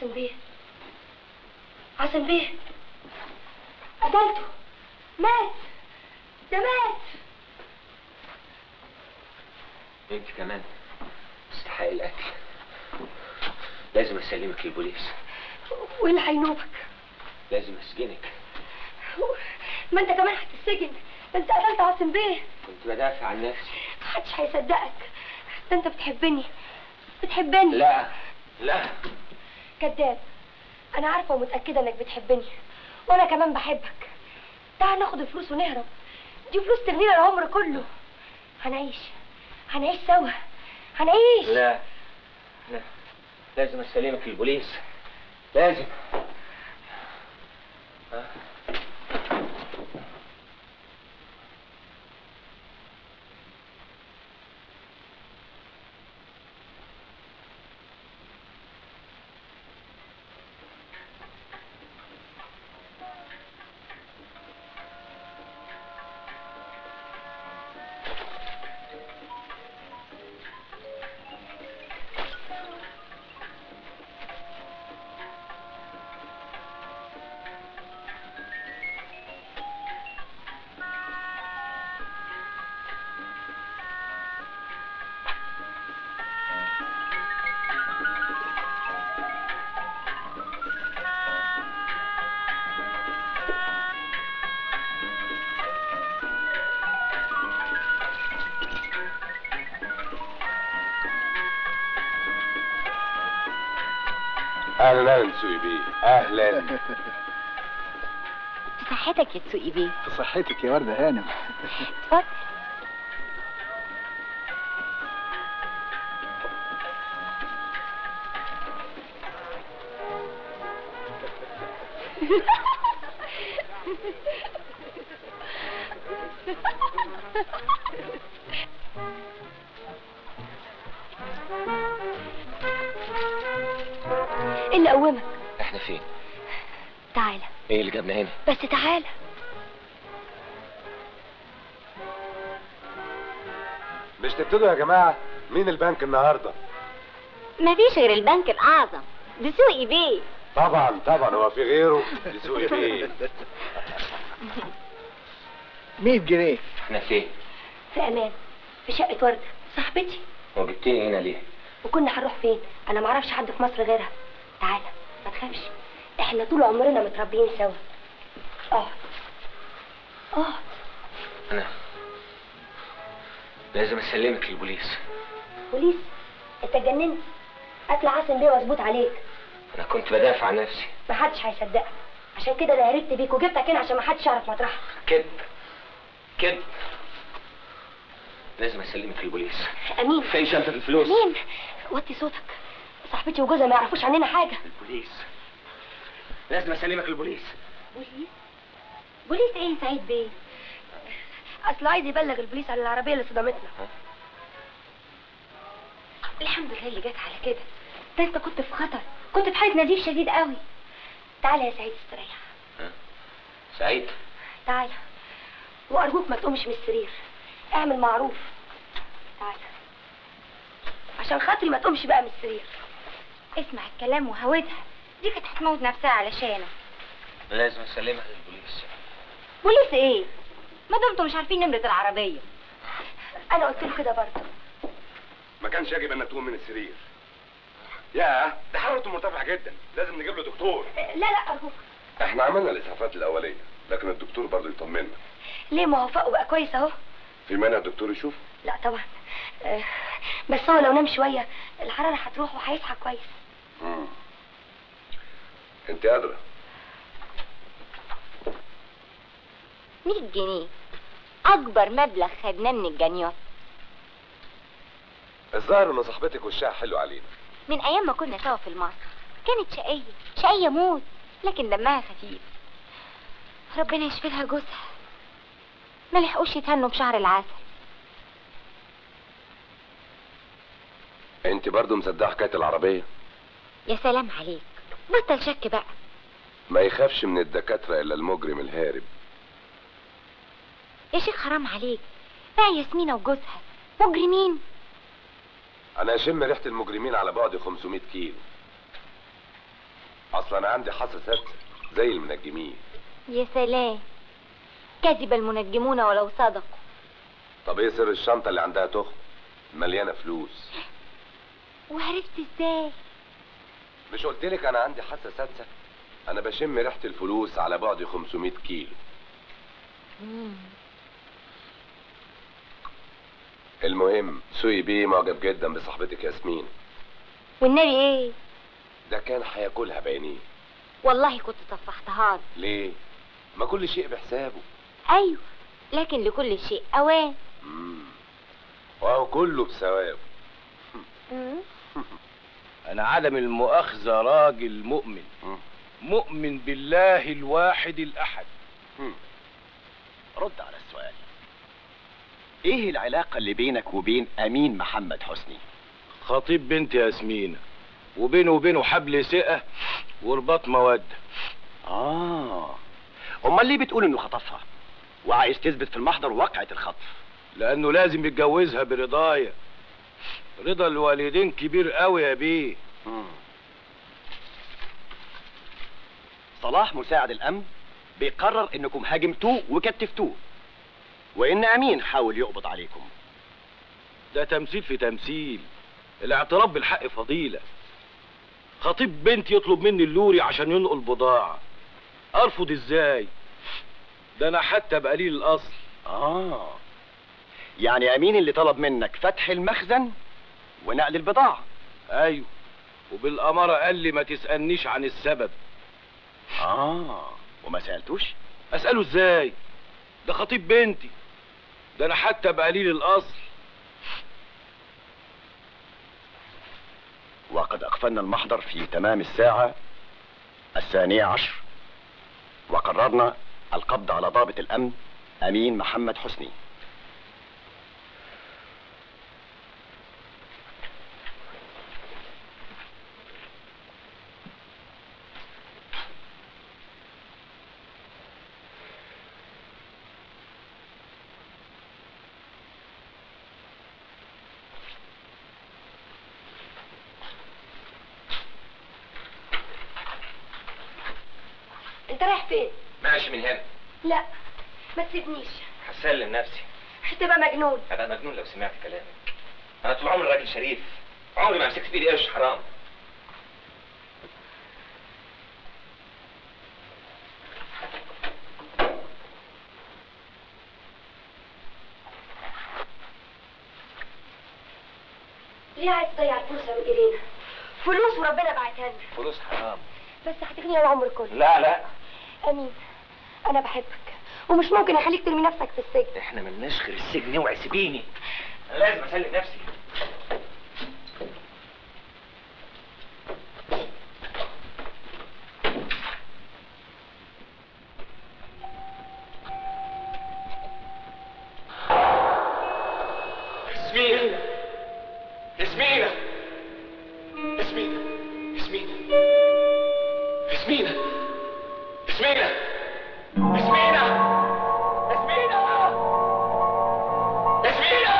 عاصم بيه عاصم بيه قتلته مات ده مات انت كمان تستحق القتل لازم اسلمك للبوليس وايه اللي هينوبك لازم اسجنك ما انت كمان هتتسجن ده انت قتلت عاصم بيه كنت بدافع عن نفسي محدش هيصدقك ده انت بتحبني بتحبني لا لا كذاب انا عارفه ومتاكده انك بتحبني وانا كمان بحبك تعال ناخد الفلوس ونهرب دي فلوس تغنينا العمر كله هنعيش هنعيش سوا هنعيش لا لا لازم اسلمك للبوليس لازم ها؟ اهلا اهلا سوي بيه اهلا في صحتك يا تسوقي بيه في صحتك يا وردة هانم اتفضل ايه اللي قومك احنا فين تعالى ايه اللي جابنا هنا بس تعالى مش تبتدوا يا جماعه مين البنك النهارده مفيش غير البنك الأعظم دسوقي بيه طبعا طبعا هو في غيره يسوق بيه 100 جنيه احنا فين في امان في شقه ورده صاحبتي وجبتني هنا ليه وكنا هنروح فين انا ما اعرفش حد في مصر غيرها تعالى ما تخافش احنا طول عمرنا متربيين سوا اقعد اقعد انا لازم اسلمك للبوليس بوليس انت اتجننت قتل عاصم بيه مظبوط عليك انا كنت بدافع عن نفسي ما حدش هيصدقك عشان كده انا هربت بيك وجبتك هنا عشان ما حدش يعرف مطرحك كذب كذب لازم اسلمك للبوليس امين فين شنطة الفلوس امين وطي صوتك صاحبتي وجوزها ما يعرفوش عننا حاجه البوليس لازم اسلمك للبوليس بوليس بوليس ايه يا سعيد بيه اصل عايز يبلغ البوليس على العربيه اللي صدمتنا الحمد لله اللي جت على كده ده انت كنت في خطر كنت في حاله نزيف شديد قوي تعالى يا سعيد استريح سعيد تعالى وارجوك ما تقومش من السرير اعمل معروف تعالى عشان خاطري ما تقومش بقى من السرير اسمع الكلام وهودها دي كانت هتموت نفسها علشانك لازم اسلمك للبوليس بوليس ايه ما دمتم مش عارفين نمرة العربية انا قلت له كده برضه ما كانش يجب ان تقوم من السرير يا ده حرارته مرتفعه جدا لازم نجيب له دكتور لا لا ارجوك احنا عملنا الاسعافات الاوليه لكن الدكتور برضه يطمنا ليه ما هو فاق وبقى كويس اهو في مانع الدكتور يشوف لا طبعا آه، بس هو لو نام شويه الحراره هتروح وهيصحى كويس مم. انت قادره 100 جنيه أكبر مبلغ خدناه من الجنيات الظاهر ان صاحبتك وشها حلو علينا من أيام ما كنا سوا في المصر كانت شقية شقية موت لكن دمها خفيف ربنا يشفي لها جوزها ما لحقوش يتهنوا بشهر العسل انت برضه مصدقه حكايه العربيه يا سلام عليك بطل شك بقى ما يخافش من الدكاتره الا المجرم الهارب يا شيخ حرام عليك بقى ياسمينة وجوزها مجرمين انا اشم ريحه المجرمين على بعد 500 كيلو اصلا انا عندي حاسه زي المنجمين يا سلام كذب المنجمون ولو صدقوا طب ايه سر الشنطه اللي عندها تخم مليانه فلوس وعرفت ازاي مش قلت لك انا عندي حاسه سادسه انا بشم ريحه الفلوس على بعد 500 كيلو مم. المهم سوي بيه معجب جدا بصاحبتك ياسمين والنبي ايه ده كان هياكلها بعينيه والله كنت طفحتها له. ليه ما كل شيء بحسابه ايوه لكن لكل شيء اوان مم. وهو كله بثوابه انا عدم المؤاخذة راجل مؤمن مؤمن بالله الواحد الاحد رد على السؤال ايه العلاقة اللي بينك وبين امين محمد حسني خطيب بنت ياسمينة وبينه وبينه حبل ثقة ورباط مودة اه امال ليه بتقول انه خطفها وعايز تثبت في المحضر واقعة الخطف لانه لازم يتجوزها برضايا رضا الوالدين كبير قوي يا بيه صلاح مساعد الامن بيقرر انكم هاجمتوه وكتفتوه وان امين حاول يقبض عليكم ده تمثيل في تمثيل الاعتراف بالحق فضيلة خطيب بنتي يطلب مني اللوري عشان ينقل بضاعة ارفض ازاي ده انا حتى بقليل الاصل اه يعني امين اللي طلب منك فتح المخزن ونقل البضاعة ايوه وبالامارة قال لي ما تسألنيش عن السبب اه وما سألتوش اسأله ازاي ده خطيب بنتي ده انا حتى بقليل الاصل وقد أقفلنا المحضر في تمام الساعة الثانية عشر وقررنا القبض على ضابط الأمن أمين محمد حسني انت رايح فين ماشي من هنا لا ما تسيبنيش هسلم نفسي هتبقى مجنون ابقى مجنون لو سمعت كلامك انا طول عمري راجل شريف عمري ما مسكت في ايدي قرش حرام ليه عايز تضيع الفلوس من ايدينا فلوس وربنا بعتها لنا فلوس حرام بس هتغنينا العمر كله لا لا امين انا بحبك ومش ممكن اخليك ترمي نفسك في السجن احنا ملناش غير السجن اوعي سيبيني انا لازم اسلم نفسي ياسمينة ياسمينة ياسمينة ياسمينة ياسمينة ياسمينة ياسمينة ياسمينة ياسمينة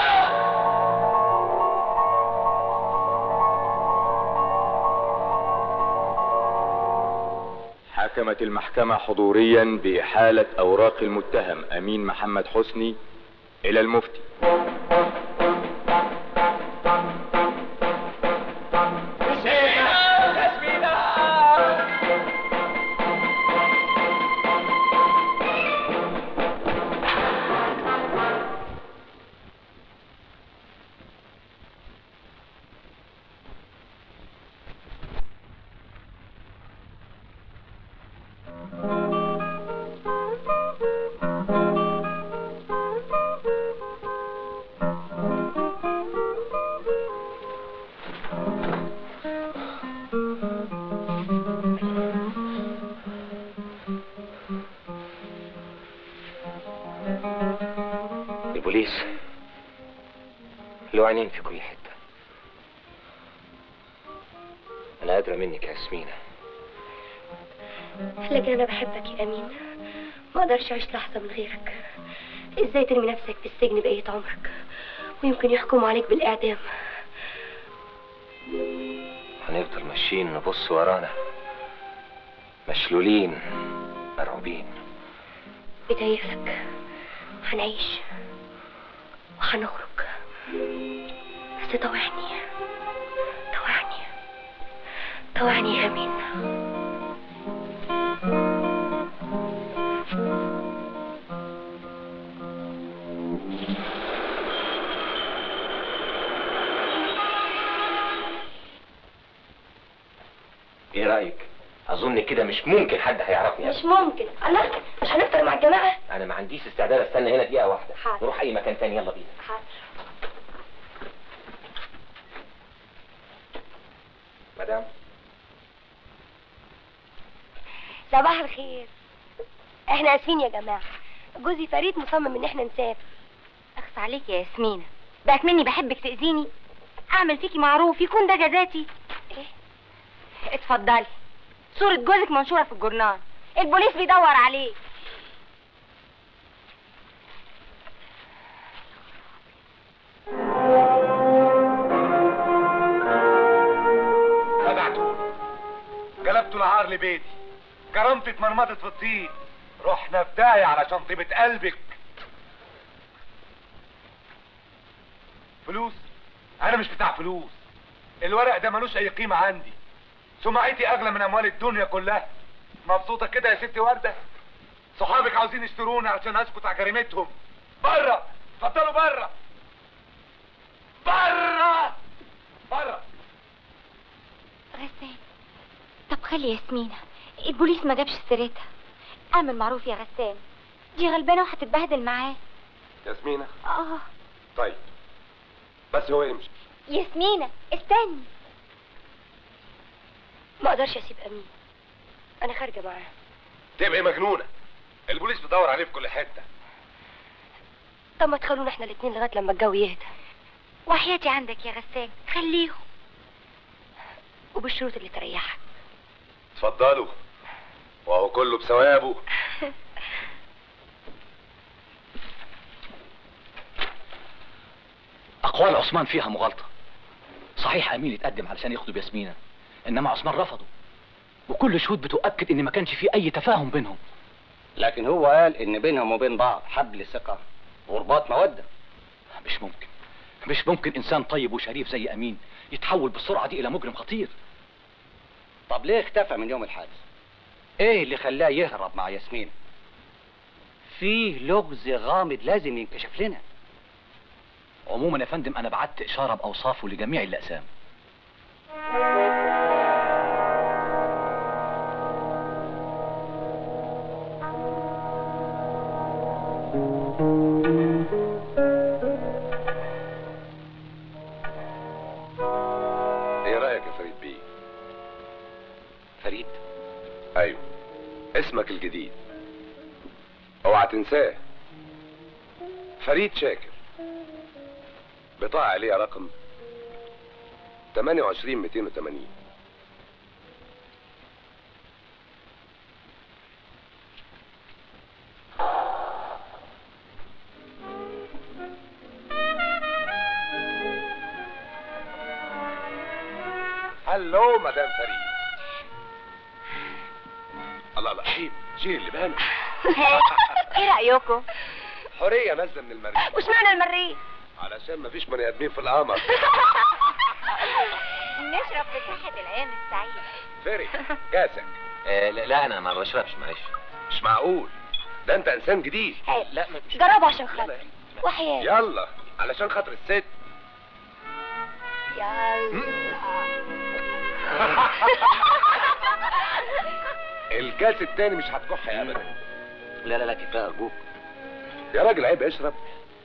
حكمت المحكمة حضوريا بإحالة أوراق المتهم أمين محمد حسني إلى المفتي البوليس له عينين في كل حتة أنا أدرى منك يا ياسمينة لكن انا بحبك يا امين ما اقدرش اعيش لحظه من غيرك ازاي ترمي نفسك في السجن بقيه عمرك ويمكن يحكموا عليك بالاعدام هنفضل ماشيين نبص ورانا مشلولين مرعوبين بتهيألك هنعيش وهنخرج بس طوعني طوعني طوعني يا أمين ايه رايك اظن كده مش ممكن حد هيعرفني مش ممكن الله مش هنفطر مع الجماعة انا ما عنديش استعداد استنى هنا دقيقه واحده حاضر. نروح اي مكان تاني يلا بينا حاضر مدام صباح الخير احنا اسفين يا جماعة جوزي فريد مصمم ان احنا نسافر اخص عليك يا ياسمينة بقت مني بحبك تأذيني اعمل فيكي معروف يكون ده جزاتي ايه اتفضلي صورة جوزك منشورة في الجورنال البوليس بيدور عليه خدعتوني قلبتوا العار لبيتي كرامتي اتمرمطت في الطين رحنا في داهية علشان طيبة قلبك فلوس انا مش بتاع فلوس الورق ده ملوش اي قيمة عندي سمعتي اغلى من اموال الدنيا كلها مبسوطة كده يا ستي وردة صحابك عاوزين يشتروني عشان اسكت على جريمتهم بره اتفضلوا بره بره بره غسان طب خلي ياسمينة البوليس ما جابش سيرتها اعمل معروف يا غسان دي غلبانة وهتتبهدل معاه ياسمينة اه طيب بس هو يمشي ياسمينة استني ما اقدرش اسيب امين انا خارجة معاه تبقي مجنونة البوليس بيدور عليه في كل حتة طب ما تخلونا احنا الاتنين لغاية لما الجو يهدى وحياتي عندك يا غسان خليهم وبالشروط اللي تريحك اتفضلوا وهو كله بثوابه أقوال عثمان فيها مغالطة صحيح أمين اتقدم علشان يخطب ياسمينة إنما عثمان رفضه وكل شهود بتؤكد إن ما كانش فيه أي تفاهم بينهم لكن هو قال ان بينهم وبين بعض حبل ثقة ورباط مودة مش ممكن مش ممكن إنسان طيب وشريف زي أمين يتحول بالسرعة دي إلى مجرم خطير طب ليه اختفى من يوم الحادث ايه اللي خلاه يهرب مع ياسمين فيه لغز غامض لازم ينكشف لنا عموما يا فندم أنا بعت إشارة بأوصافه لجميع الأقسام ايه رأيك يا فريد بيه فريد ايوه اسمك الجديد اوعى تنساه فريد شاكر بطاقة عليها رقم 28 280 هلو مدام فريد الله الله عيب شيل اللي بالك ايه رأيكم حورية نازلة من المريخ وش معنى المريخ علشان مفيش بني ادمين في القمر نشرب بصحة العين السعيدة فري كاسك آه لا, لا انا ما بشربش معلش مش معقول ده انت انسان جديد لا ما جربوا عشان خاطر وحياتي يلا علشان خاطر الست الكاس التاني مش هتكح ابدا لا لا لا كفايه ارجوك يا راجل عيب اشرب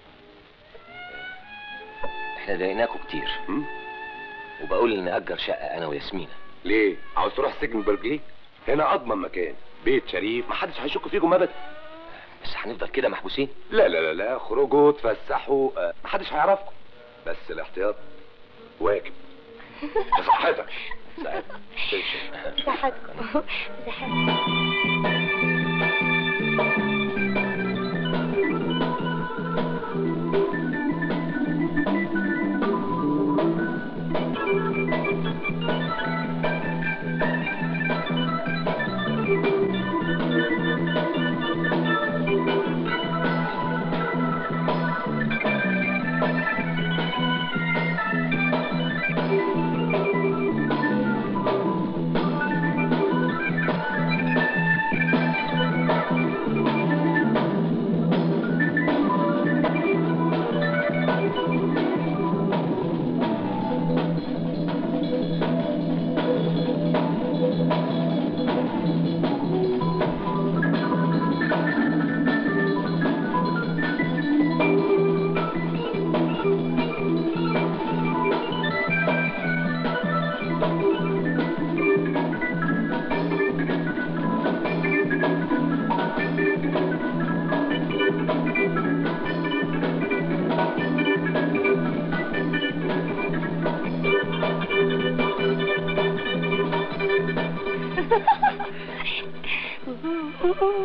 احنا ضايقناكوا كتير وبقول ان اجر شقه انا وياسمينه ليه عاوز تروح سجن بلجيه هنا اضمن مكان بيت شريف محدش هيشك فيكم ابدا بس هنفضل كده محبوسين لا لا لا لا اخرجوا اتفسحوا آه، محدش هيعرفكم بس الاحتياط واجب لصحتك سعادة صحتكم صحتكم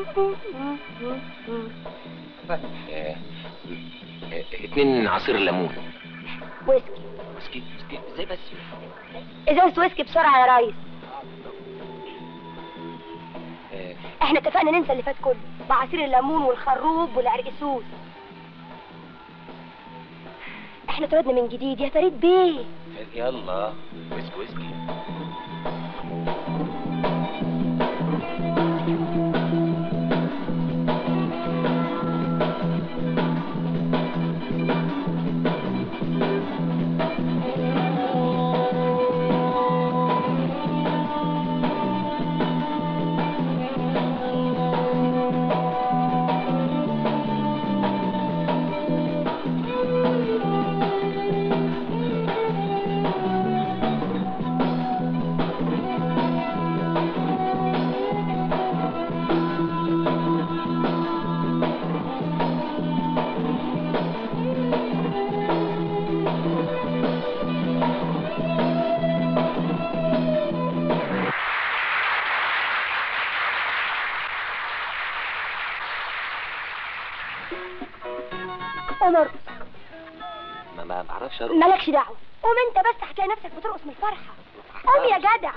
آه، آه، اتنين عصير ليمون ويسكي ويسكي ويسكي ازاي بس ازازة ويسكي بسرعة يا ريس آه، احنا اتفقنا ننسى اللي فات كله بعصير الليمون والخروب والعرقسوس احنا اتولدنا من جديد يا فريد بيه يلا ويسكي ويسكي عمر ما ما بعرفش ارقص مالكش دعوة قوم انت بس هتلاقي نفسك بترقص من الفرحة قوم يا جدع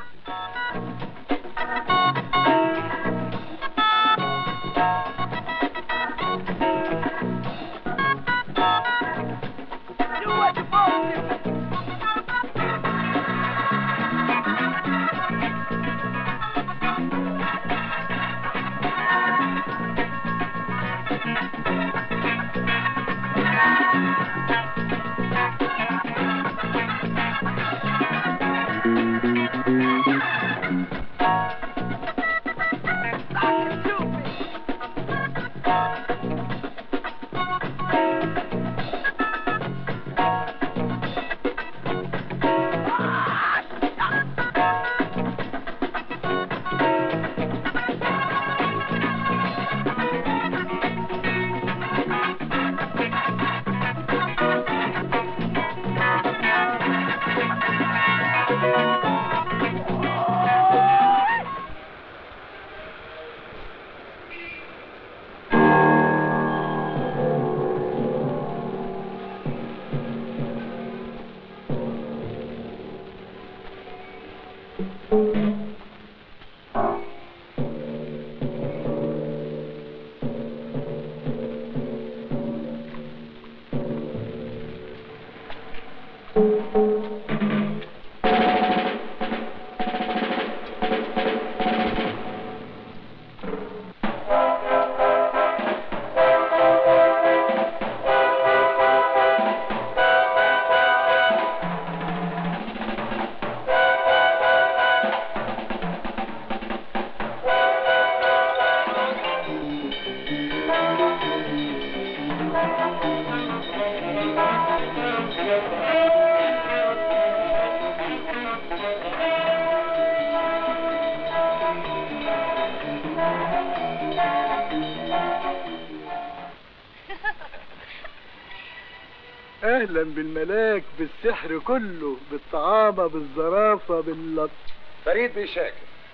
اهلا بالملاك بالسحر كله بالطعامة بالظرافة باللط فريد بيه شاكر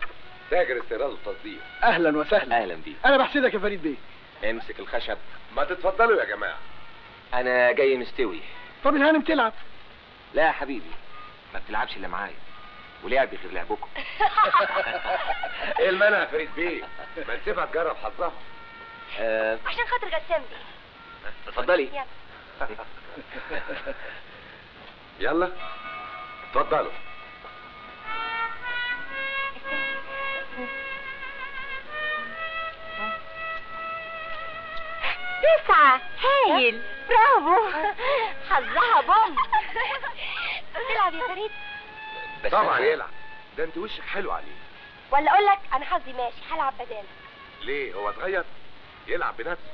تاجر استيراد وتصدير اهلا وسهلا اهلا بيك انا بحسدك يا فريد بيه امسك الخشب ما تتفضلوا يا جماعه انا جاي مستوي طب الهانم تلعب لا يا حبيبي ما بتلعبش الا معايا ولعبي غير لعبكم ايه المانع يا فريد بيه ما نسيبها تجرب حظها آه، عشان خاطر غسان بيه اتفضلي يلا. يلا اتفضلوا تسعة هايل برافو حظها بوم تلعب يا فريد بس طبعا أنا- يلعب ده انت وشك حلو عليه ولا اقول لك انا حظي ماشي هلعب بدالك ليه هو اتغير يلعب بنفسه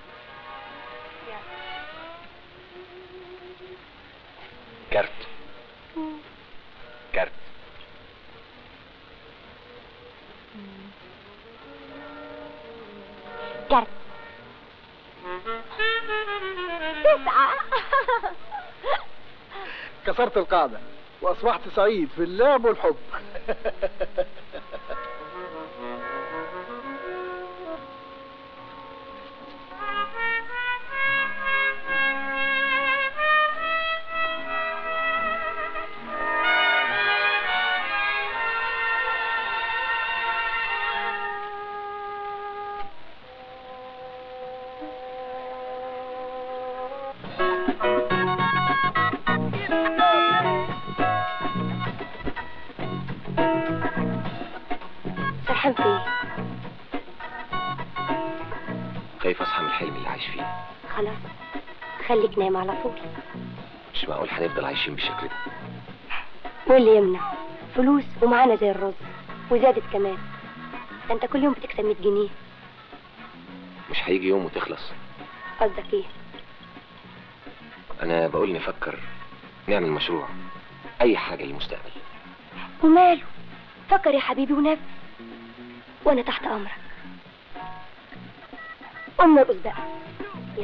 كارت كارت كارت تسعة كسرت القاعدة واصبحت سعيد في اللعب والحب سرحان في ايه خايف اصحى من الحلم اللي عايش فيه خلاص خليك نايم على طول مش معقول هنفضل عايشين بالشكل ده واللي يمنع فلوس ومعانا زي الرز وزادت كمان ده انت كل يوم بتكسب 100 جنيه مش هيجي يوم وتخلص قصدك ايه انا بقول نفكر نعمل مشروع اي حاجه للمستقبل وماله فكر يا حبيبي ونفس وانا تحت امرك قوم نرقص بقى يلا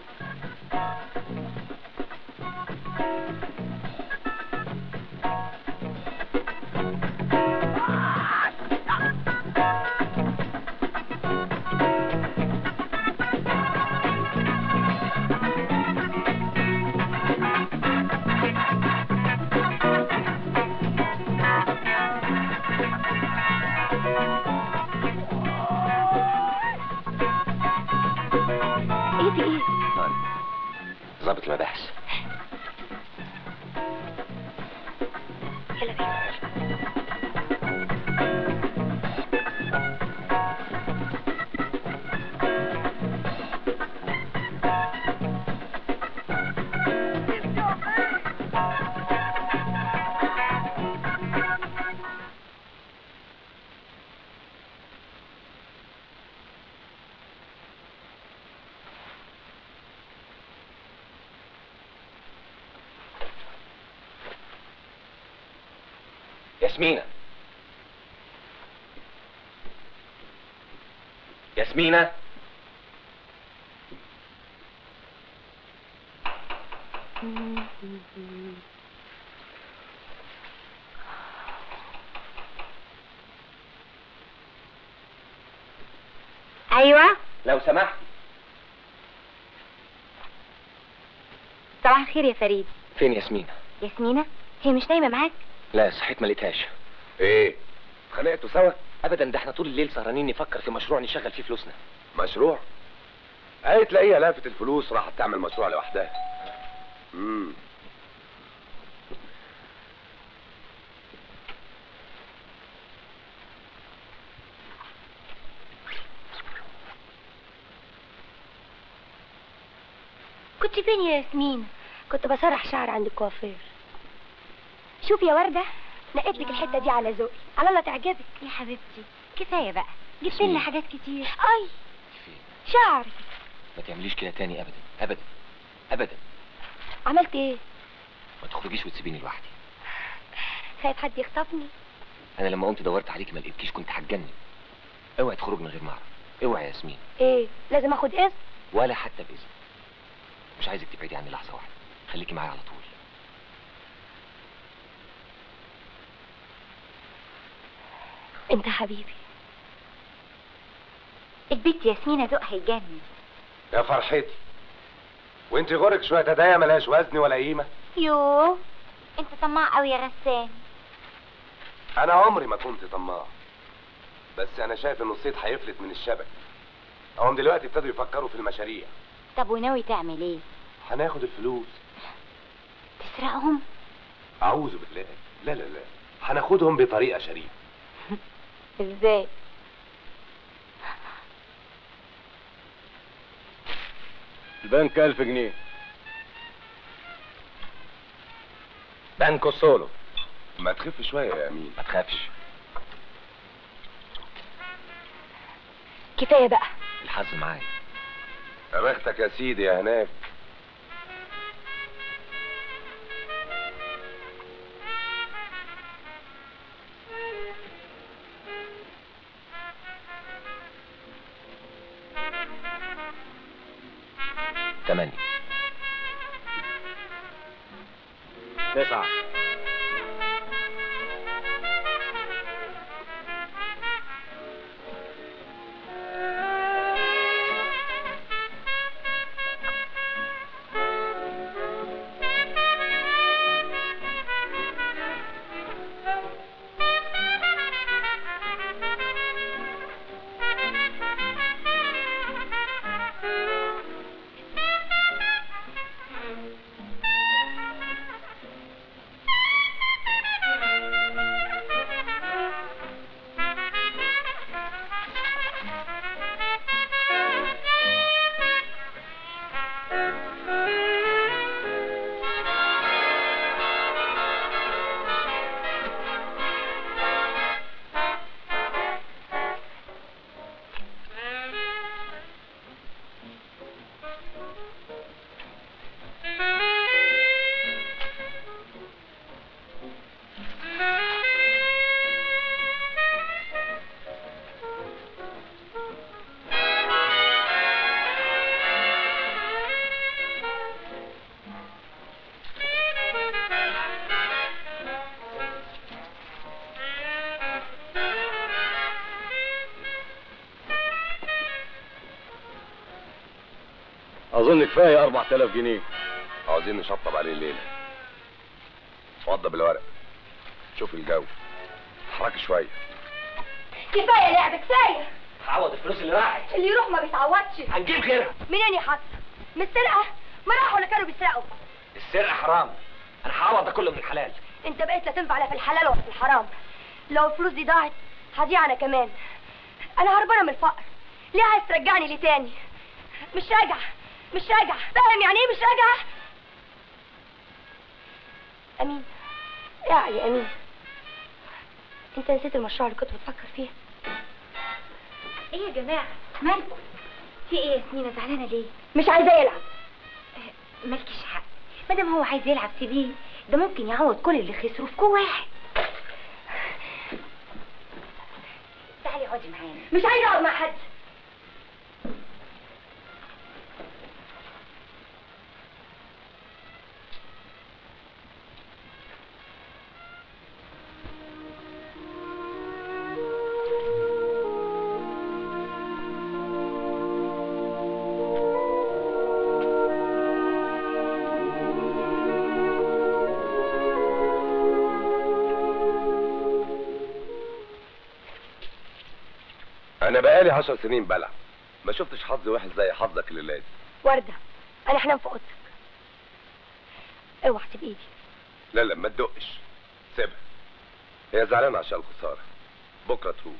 ايه في ايه ظابط المباحث يلا بينا ياسمينة ياسمينة ايوه لو سمحت صباح الخير يا فريد فين ياسمينة ياسمينة هي مش نايمه معاك لا صحيت ما لقيتهاش ايه اتخانقتوا سوا ابدا ده احنا طول الليل سهرانين نفكر في مشروع نشغل فيه فلوسنا مشروع اي تلاقيها لافت الفلوس راحت تعمل مشروع لوحدها امم كنت فين يا ياسمين كنت بسرح شعر عند الكوافير شوفي يا وردة نقيت لك الحتة دي على ذوقي على الله تعجبك يا حبيبتي كفايه بقى جبت ياسمين. لنا حاجات كتير اي شعري ما تعمليش كده تاني ابدا ابدا ابدا عملت ايه ما تخرجيش وتسيبيني لوحدي خايف حد يخطفني انا لما قمت دورت عليكي ما لقيتكيش كنت هتجنن اوعي تخرج من غير ما اعرف اوعي يا ياسمين ايه لازم اخد اذن ولا حتى باذن مش عايزك تبعدي عني لحظه واحده خليكي معايا على طول انت حبيبي البنت ياسمينة ذوقها يجنن يا فرحتي وانت غرك شويه هدايا ملهاش وزن ولا قيمه يوه انت طماع قوي يا غسان انا عمري ما كنت طماع بس انا شايف ان الصيد هيفلت من الشبك هم دلوقتي ابتدوا يفكروا في المشاريع طب وناوي تعمل ايه هناخد الفلوس تسرقهم اعوذ بالله لا لا لا هناخدهم بطريقه شريفه ازاي البنك 1000 جنيه بانكو سولو ما تخف شويه يا امين ما تخافش كفاية بقى الحظ معايا يا بختك يا سيدي يا هناك تمانية تسعة اظن كفايه 4000 جنيه عاوزين نشطب عليه الليله اتفضل بالورق شوف الجو حركي شويه كفايه لعب كفايه عوض الفلوس اللي راحت اللي يروح ما بيتعوضش هنجيب غيرها منين يا حسن من السرقه ما راحوا ولا كانوا بيسرقوا السرقه حرام انا هعوض ده كله من الحلال انت بقيت لا تنفع لا في الحلال ولا في الحرام لو الفلوس دي ضاعت هضيع انا كمان انا هربانه من الفقر ليه عايز ترجعني ليه تاني مش راجعه مش راجعه فاهم يعني ايه مش راجعه امين يا علي امين انت نسيت المشروع اللي كنت بتفكر فيه ايه يا جماعه مالكم في ايه يا سنينه زعلانه ليه مش عايزاه يلعب مالكيش حق ما دام هو عايز يلعب سيبيه ده ممكن يعوض كل اللي خسره في كو واحد تعالي اقعدي معانا مش عايزه اقعد مع حد انا بقالي عشر سنين بلعب ما شفتش حظ وحش زي حظك الليله دي ورده انا هنام في اوضتك اوعى تسيب ايدي لا لا ما تدقش سيبها هي زعلانه عشان الخساره بكره تروح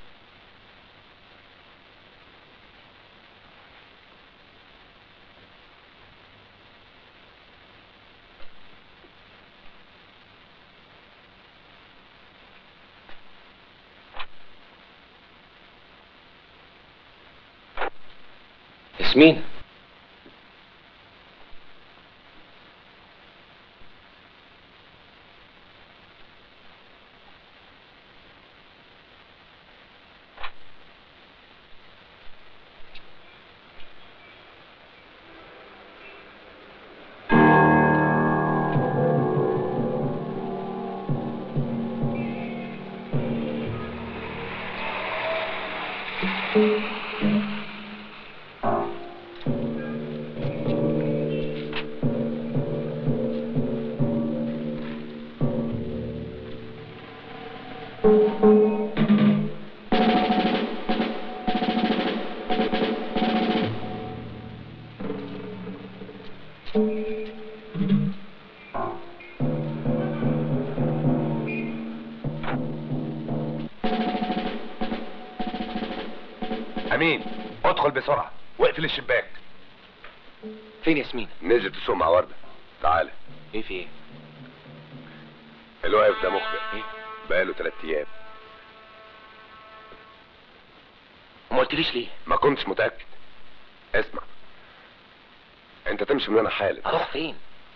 ياسمين امين ادخل بسرعه واقفل الشباك فين ياسمين نزلت السوق مع ورده تعالى ايه في ايه اللي واقف ده مخبر ايه بقاله ثلاث ايام وما قلتليش ليه ما كنتش متاكد اسمع انت تمشي من هنا حالا اروح فين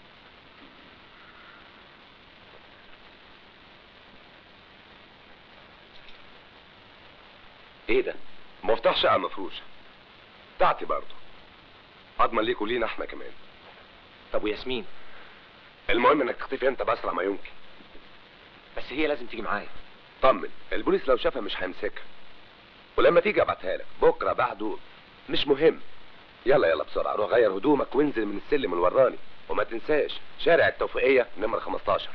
ايه ده مفتاح شقه مفروشه بتاعتي برضه اضمن ليك ولينا احنا كمان طب وياسمين المهم انك تختفي انت باسرع ما يمكن بس هي لازم تيجي معايا طمن البوليس لو شافها مش هيمسكها ولما تيجي ابعتها لك بكره بعده مش مهم يلا يلا بسرعه روح غير هدومك وانزل من السلم الوراني وما تنساش شارع التوفيقيه نمره 15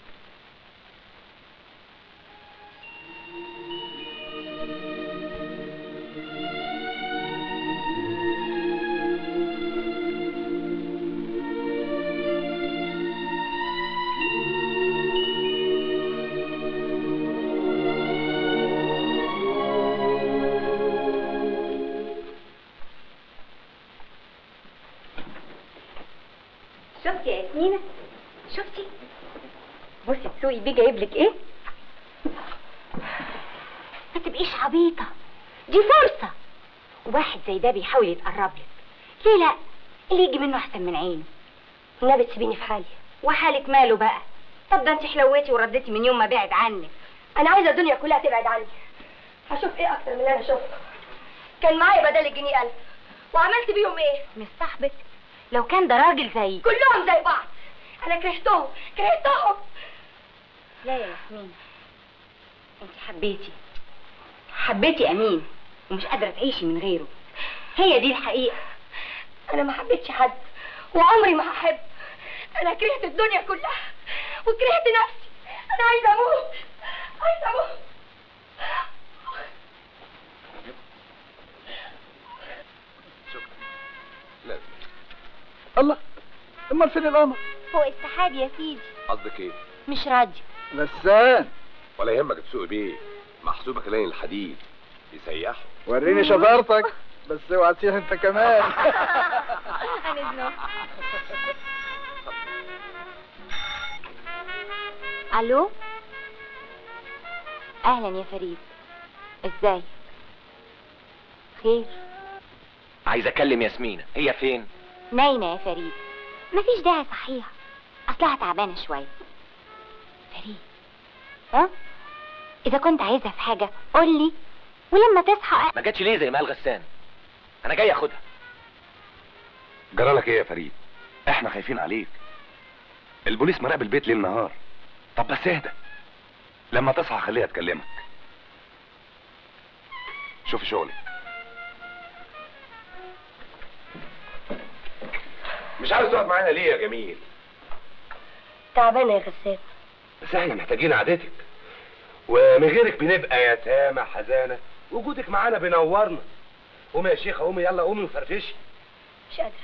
شفتي يا ياسمينة شفتي بصي تسوقي بيه جايب لك ايه ما تبقيش عبيطة دي فرصة واحد زي ده بيحاول يتقرب لك ليه لا اللي يجي منه احسن من عينه النبي تسيبيني في حالي وحالك ماله بقى طب ده انت حلوتي ورديتي من يوم ما بعد عنك انا عايزه الدنيا كلها تبعد عني هشوف ايه اكتر من اللي انا شفته كان معايا بدل الجنيه ألف وعملت بيهم ايه مش صاحبك لو كان ده راجل زي كلهم زي بعض انا كرهتهم كرهتهم لا يا ياسمين انت حبيتي حبيتي امين ومش قادره تعيشي من غيره هي دي الحقيقه انا ما حبيتش حد وعمري ما هحب انا كرهت الدنيا كلها وكرهت نفسي انا عايزه اموت عايزه اموت لازم الله امال فين القمر فوق السحاب يا سيدي قصدك ايه مش راضي بسان ولا يهمك تسوق بيه محسوبك لين الحديد يسيحه وريني شطارتك بس اوعى تسيح انت كمان هنزنق الو اهلا يا فريد ازاي خير عايز اكلم ياسمينة هي فين نايمه يا فريد مفيش داعي صحيح اصلها تعبانه شويه فريد ها اذا كنت عايزها في حاجه قول لي ولما تصحى ما جاتش ليه زي ما قال غسان انا جاي اخدها جرالك ايه يا فريد احنا خايفين عليك البوليس مراقب البيت ليل نهار طب بس اهدى لما تصحى خليها تكلمك شوفي شغلك مش عاوز تقعد معانا ليه يا جميل تعبانه يا غسان بس احنا محتاجين قعدتك ومن غيرك بنبقى يتامى حزانه وجودك معانا بينورنا قومي يا شيخه قومي يلا قومي وفرفشي مش قادره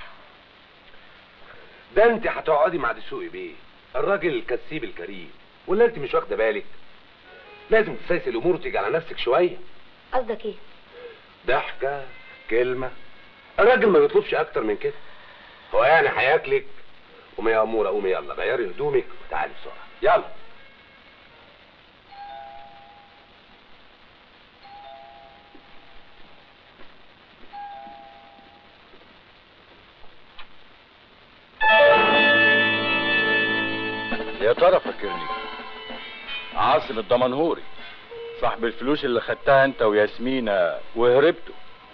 ده انت هتقعدي مع دسوقي بيه الراجل الكسيب الكريم ولا انت مش واخده بالك لازم تسيسي الامور وتيجي على نفسك شويه قصدك ايه ضحكه كلمه الراجل ما بيطلبش اكتر من كده هو يعني هياكلك قومي يا اموره قومي يلا غيري هدومك وتعالي بسرعه يلا يا ترى فاكرني عاصم الدمنهوري صاحب الفلوس اللي خدتها انت وياسمينة وهربتوا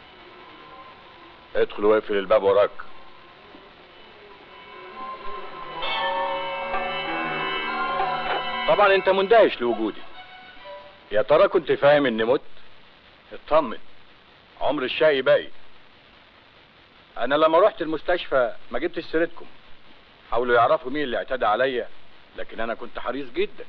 ادخل واقفل الباب وراك طبعا انت مندهش لوجودي يا ترى كنت فاهم اني مت اطمن عمر الشقي باقي انا لما رحت المستشفى ما جبتش سيرتكم حاولوا يعرفوا مين اللي اعتدى عليا لكن انا كنت حريص جدا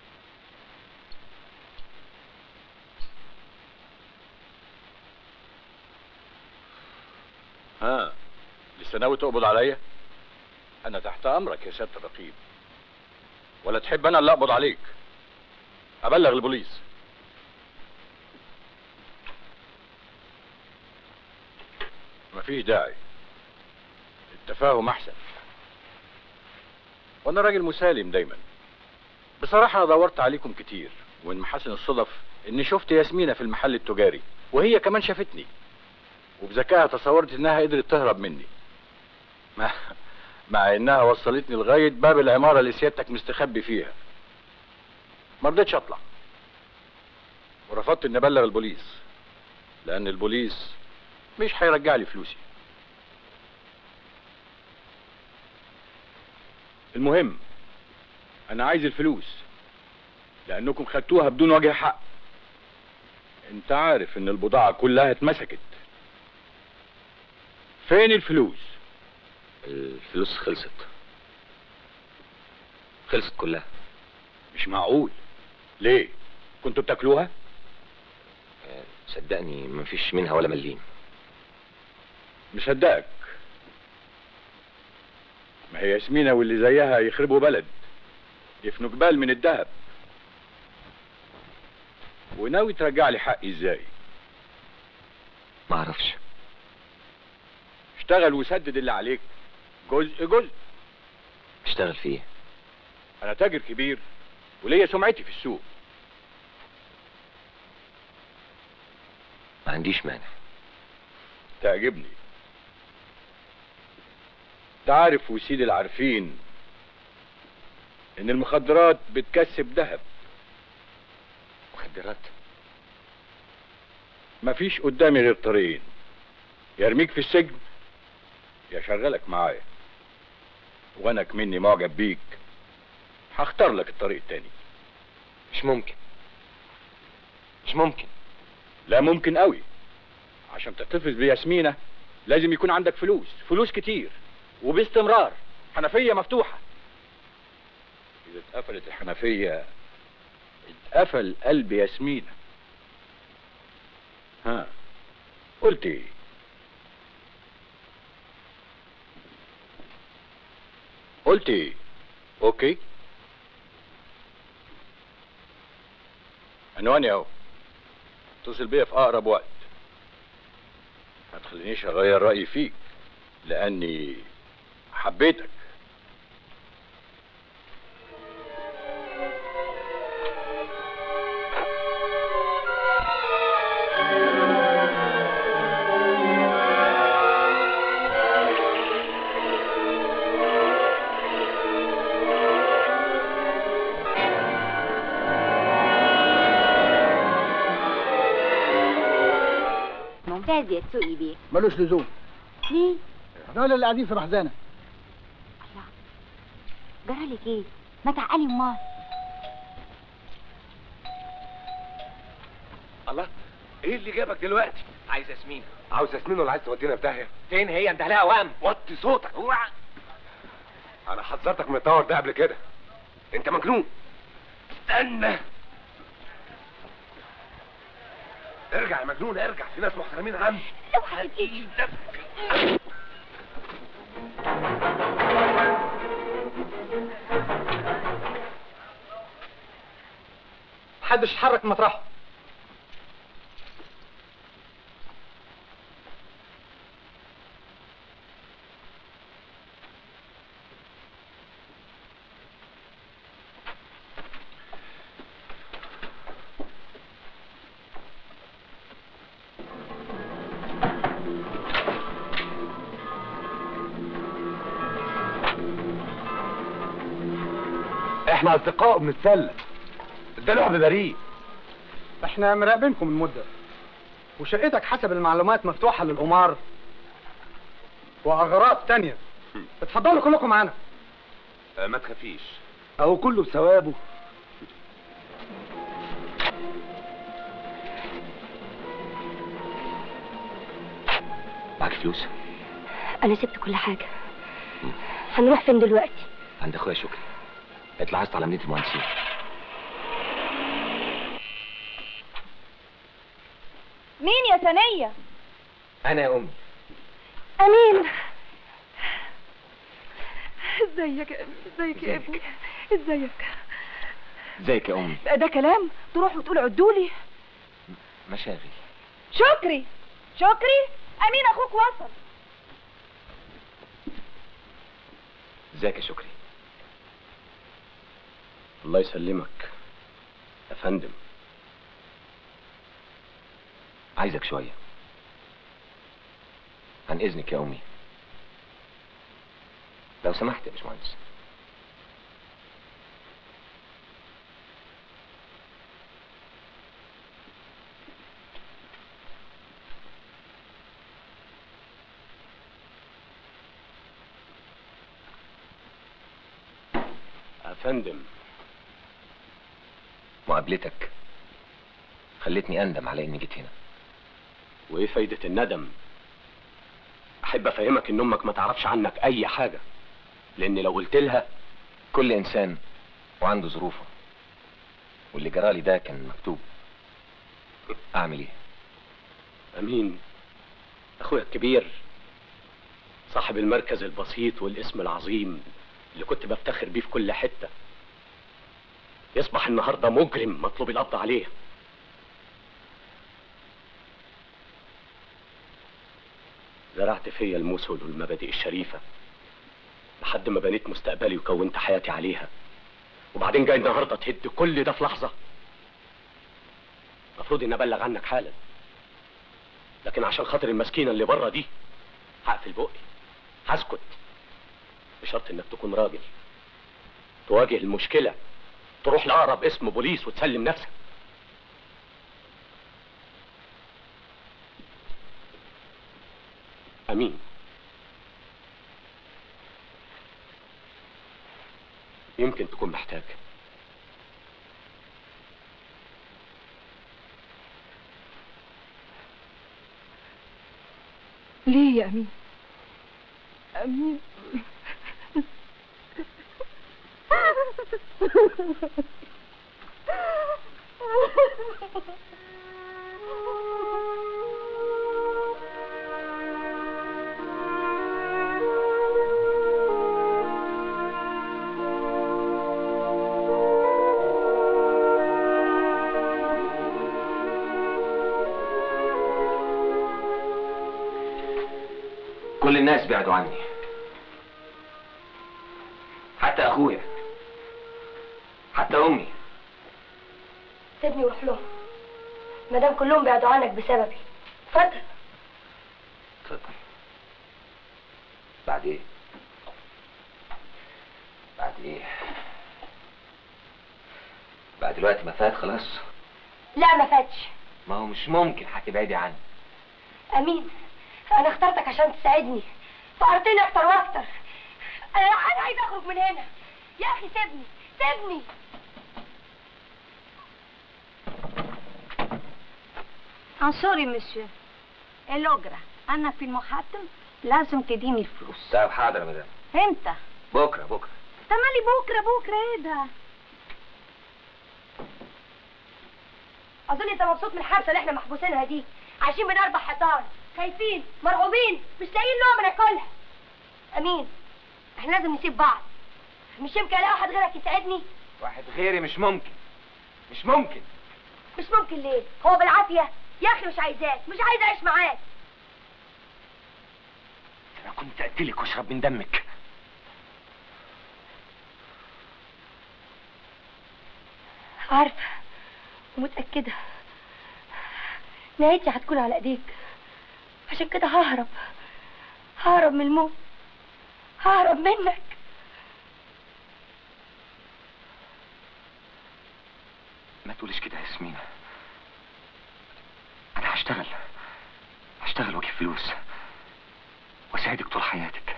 ها لسه ناوي تقبض عليا انا تحت امرك يا سياده الرقيب ولا تحب انا اللي اقبض عليك ابلغ البوليس مفيش داعي التفاهم احسن وانا راجل مسالم دايما بصراحة انا دورت عليكم كتير ومن محاسن الصدف اني شفت ياسمينة في المحل التجاري وهي كمان شافتني وبذكائها تصورت انها قدرت تهرب مني مع, مع انها وصلتني لغاية باب العمارة اللي سيادتك مستخبي فيها ما رضيتش اطلع ورفضت اني ابلغ البوليس لان البوليس مش هيرجع لي فلوسي المهم انا عايز الفلوس لانكم خدتوها بدون وجه حق انت عارف ان البضاعة كلها اتمسكت فين الفلوس الفلوس خلصت خلصت كلها مش معقول ليه كنتوا بتاكلوها آه، صدقني مفيش منها ولا مليم مصدقك ما هي ياسمينة واللي زيها يخربوا بلد يفنوا جبال من الذهب وناوي ترجع لي حقي ازاي ما اعرفش اشتغل وسدد اللي عليك جزء جزء اشتغل فيه انا تاجر كبير وليا سمعتي في السوق ما عنديش مانع تعجبني تعرف وسيد العارفين ان المخدرات بتكسب ذهب مخدرات مفيش قدامي غير طريقين يا ارميك في السجن يا شغلك معايا وانا كمني معجب بيك هختار لك الطريق التاني مش ممكن مش ممكن لا ممكن قوي عشان تحتفظ بياسمينة لازم يكون عندك فلوس فلوس كتير وباستمرار حنفية مفتوحة إذا اتقفلت الحنفية اتقفل قلب ياسمين ها قلت ايه قلت ايه اوكي عنواني اهو اتصل بيا في اقرب وقت ما تخلينيش اغير رايي فيك لاني حبيتك ممتاز يا تسوقي بيه ملوش لزوم ليه؟ دول اللي قاعدين في محزنه جرالك ايه؟ ما تعقلي امال الله ايه اللي جابك دلوقتي عايز ياسمين عاوز ياسمين ولا عايز تودينا في داهيه فين هي انت لها وهم وطي صوتك انا حذرتك من الطور ده قبل كده انت مجنون استنى ارجع يا مجنون ارجع في ناس محترمين عندي محدش يتحرك من مطرحه احنا اصدقاء وبنتسلى ده لعب بريء احنا مراقبينكم من مده وشقتك حسب المعلومات مفتوحه للقمار واغراض تانية اتفضلوا كلكم معانا آه، ما تخافيش اهو كله بثوابه معاك فلوس انا سبت كل حاجه هنروح فين دلوقتي عند اخويا شكري اتلعثت على مدينه المهندسين مين يا ثانية؟ انا يا امي امين ازيك يا ابني ازيك يا ابني ازيك ازيك يا امي ده كلام تروح وتقول عدولي مشاغل شكري شكري امين اخوك وصل ازيك يا شكري الله يسلمك يا فندم عايزك شويه عن اذنك يا امي لو سمحت يا باشمهندس يا فندم مقابلتك خلتني اندم على اني جيت هنا وايه فايدة الندم احب افهمك ان امك ما تعرفش عنك اي حاجة لان لو قلت لها كل انسان وعنده ظروفه واللي جرالي ده كان مكتوب اعمل ايه امين اخويا الكبير صاحب المركز البسيط والاسم العظيم اللي كنت بفتخر بيه في كل حتة يصبح النهاردة مجرم مطلوب القبض عليه زرعت فيا المثل والمبادئ الشريفة لحد ما بنيت مستقبلي وكونت حياتي عليها وبعدين جاي النهارده تهد كل ده في لحظة المفروض اني ابلغ عنك حالا لكن عشان خاطر المسكينة اللي بره دي هقفل بقي هسكت بشرط انك تكون راجل تواجه المشكلة تروح لأقرب اسم بوليس وتسلم نفسك أمين يمكن تكون محتاج ليه يا أمين أمين كل الناس بعدوا عني حتى اخويا حتى امي سيبني وروح لهم مادام كلهم بعدوا عنك بسببي اتفضل اتفضل بعد ايه بعد ايه بعد الوقت ما فات خلاص لا ما فاتش ما هو مش ممكن هتبعدي عني امين انا اخترتك عشان تساعدني فقرتني اكتر واكتر انا انا عايزه اخرج من هنا يا اخي سيبني سيبني اه سوري مسيو الأجرة أنا في المحاكم لازم تديني الفلوس طب حاضر يا مدام امتى؟ بكره بكره تمالي بكرة بكرة ايه ده؟ اظن انت مبسوط من الحبسه اللي احنا محبوسينها دي عايشين بين اربع حيطان خايفين مرعوبين مش لاقيين لقمه ناكلها امين احنا لازم نسيب بعض مش يمكن الاقي واحد غيرك يساعدني واحد غيري مش ممكن مش ممكن مش ممكن ليه هو بالعافيه يا اخي مش عايزاك مش عايزه اعيش معاك انا كنت اقتلك واشرب من دمك عارفه ومتاكده نهايتي هتكون على ايديك عشان كده ههرب ههرب من الموت ههرب منك ما تقوليش كده يا ياسمين انا هشتغل هشتغل واجيب فلوس واساعدك طول حياتك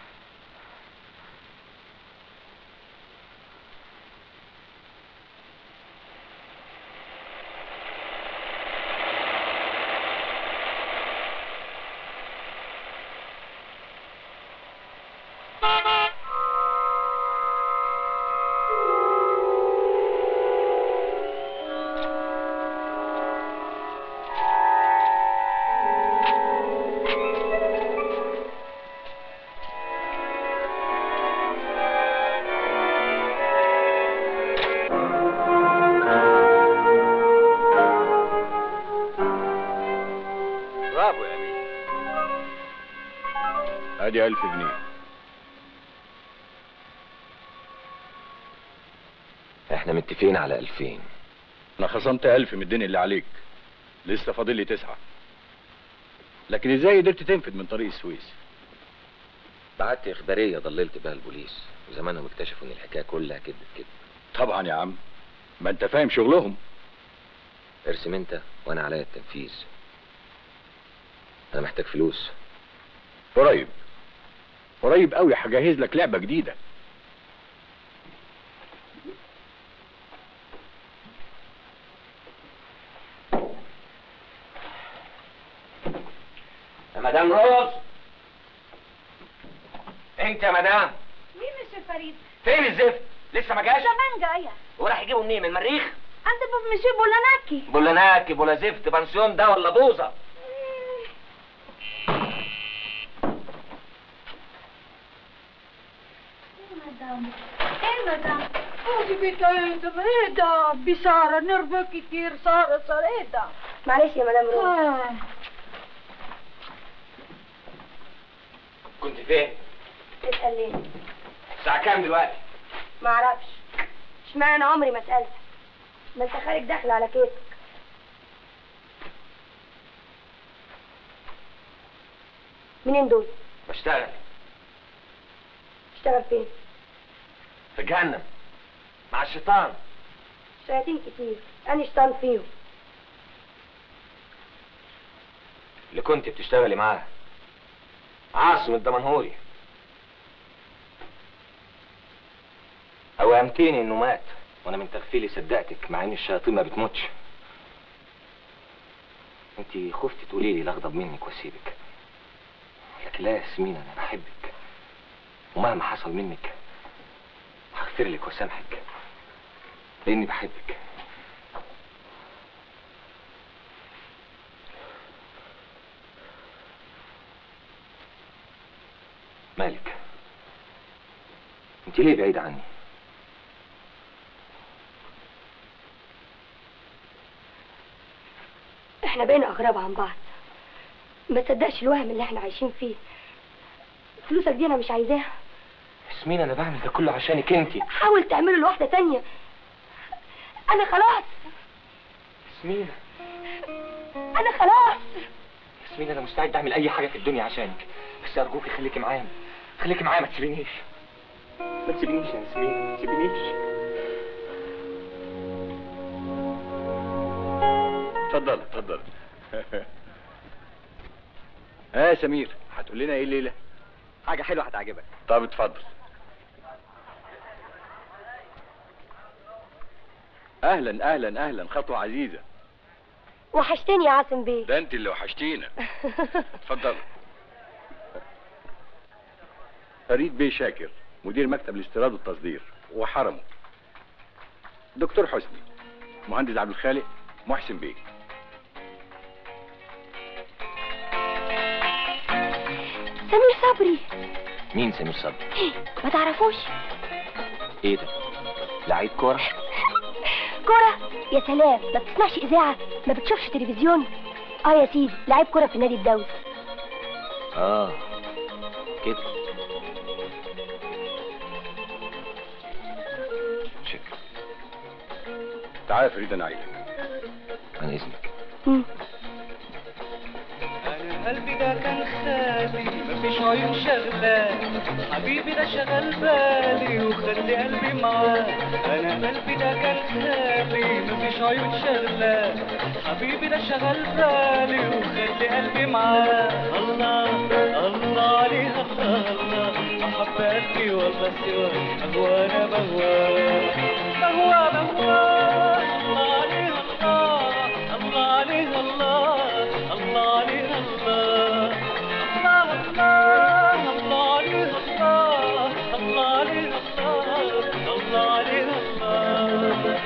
برافو يا امين ادي ألف جنيه احنا متفقين على ألفين انا خصمت ألف من الدين اللي عليك لسه فاضل لي تسعة لكن ازاي قدرت تنفذ من طريق السويس بعت اخباريه ضللت بها البوليس وزمانهم اكتشفوا ان الحكايه كلها كده كده طبعا يا عم ما انت فاهم شغلهم ارسم انت وانا عليا التنفيذ انا محتاج فلوس قريب قريب قوي هجهز لك لعبة جديدة يا مدام روز انت يا مدام مين مسيو فريد؟ فين الزفت لسه ما جاش زمان جاية وراح يجيبه منين من المريخ عند باب مسيو بولاناكي بولاناكي بولا زفت بنسيون ده ولا بوظه مدام ايه مدام قولي بيتا ايه ده ايه ده بسارة نرفة كتير سارة سارة ايه ده معلش يا مدام روز آه. كنت فين تسال ليه الساعه كام دلوقتي ما اعرفش اشمعنى انا عمري ما سالت ما انت خارج داخل على كيفك منين دول بشتغل اشتغل فين في جهنم مع الشيطان شياطين كتير انا شيطان فيهم اللي كنت بتشتغلي معاه عاصم الدمنهوري اوهمتيني انه مات وانا من تغفيلي صدقتك مع ان الشياطين ما بتموتش انت خفتي تقولي لي لا اغضب منك واسيبك لكن لا يا ياسمين انا بحبك ومهما حصل منك هغفر لك واسامحك لاني بحبك مالك انت ليه بعيدة عني احنا بقينا اغراب عن بعض ما تصدقش الوهم اللي احنا عايشين فيه فلوسك دي انا مش عايزاها ياسمين انا بعمل ده كله عشانك انت حاول تعمله لواحدة تانية انا خلاص ياسمين انا خلاص ياسمين انا مستعد اعمل اي حاجة في الدنيا عشانك بس ارجوكي خليكي معايا خليكي معايا ما تسيبينيش ما تسيبينيش يا ياسمين ما تسيبينيش اتفضل اتفضل ها يا سمير هتقول لنا ايه الليله حاجة حلوة هتعجبك طب اتفضل اهلا اهلا اهلا خطوه عزيزه وحشتني يا عاصم بيه ده انت اللي وحشتينا اتفضل فريد بيه شاكر مدير مكتب الاستيراد والتصدير وحرمه دكتور حسني مهندس عبد الخالق محسن بيه سمير صبري مين سمير صبري ما تعرفوش ايه ده لعيب كورة كرة يا سلام ما بتسمعش اذاعة ما بتشوفش تلفزيون اه يا سيدي لعيب كرة في النادي الدولي اه كده شكرا تعال يا فريد انا عايزك عن اذنك انا قلبي ده كان خالي مفيش عيون شغلة حبيبي ده شغل بالي وخلي قلبي معاه انا قلبي ده كان خالي مفيش عيون شغلة حبيبي ده شغل بالي وخلي قلبي معاه الله الله عليها الله الله محب قلبي والله سوا اهوانا بهواه بهواه بهواه الله عليها الله الله عليها الله الله عليها الله الله الله الله عليها الله الله عليها الله الله عليها الله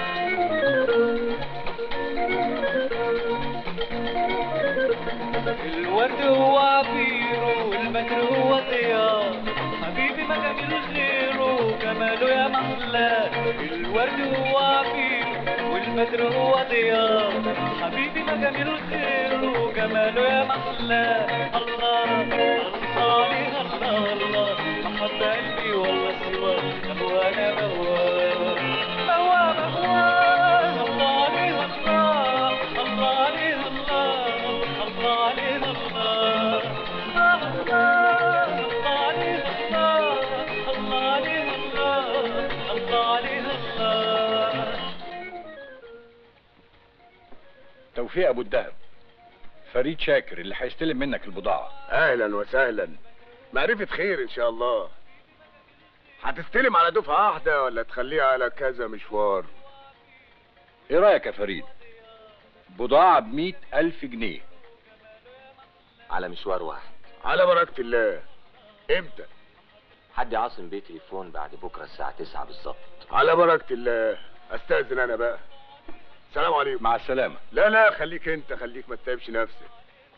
الورد هو عبيره والبدر هو ضياء حبيبي ما جميل غيره جماله يا محلاه الورد هو عبيره والبدر هو ضياء حبيبي ما جميل غيره جماله يا محلاه الله الله عليها الله الله محب قلبي والله سواه بهوانا بهواه بهواه بهواه الله عليها الله الله عليها الله الله عليها الله الله الله الله عليها الله الله عليها الله الله عليها الله توفيق ابو الدهب فريد شاكر اللي هيستلم منك البضاعه اهلا وسهلا معرفة خير ان شاء الله هتستلم على دفعة واحدة ولا تخليها على كذا مشوار ايه رايك يا فريد بضاعه بمئة الف جنيه على مشوار واحد على بركة الله امتى حد عاصم بيه تليفون بعد بكرة الساعة 9 بالظبط على بركة الله استأذن انا بقى سلام عليكم مع السلامة لا لا خليك انت خليك ما تتعبش نفسك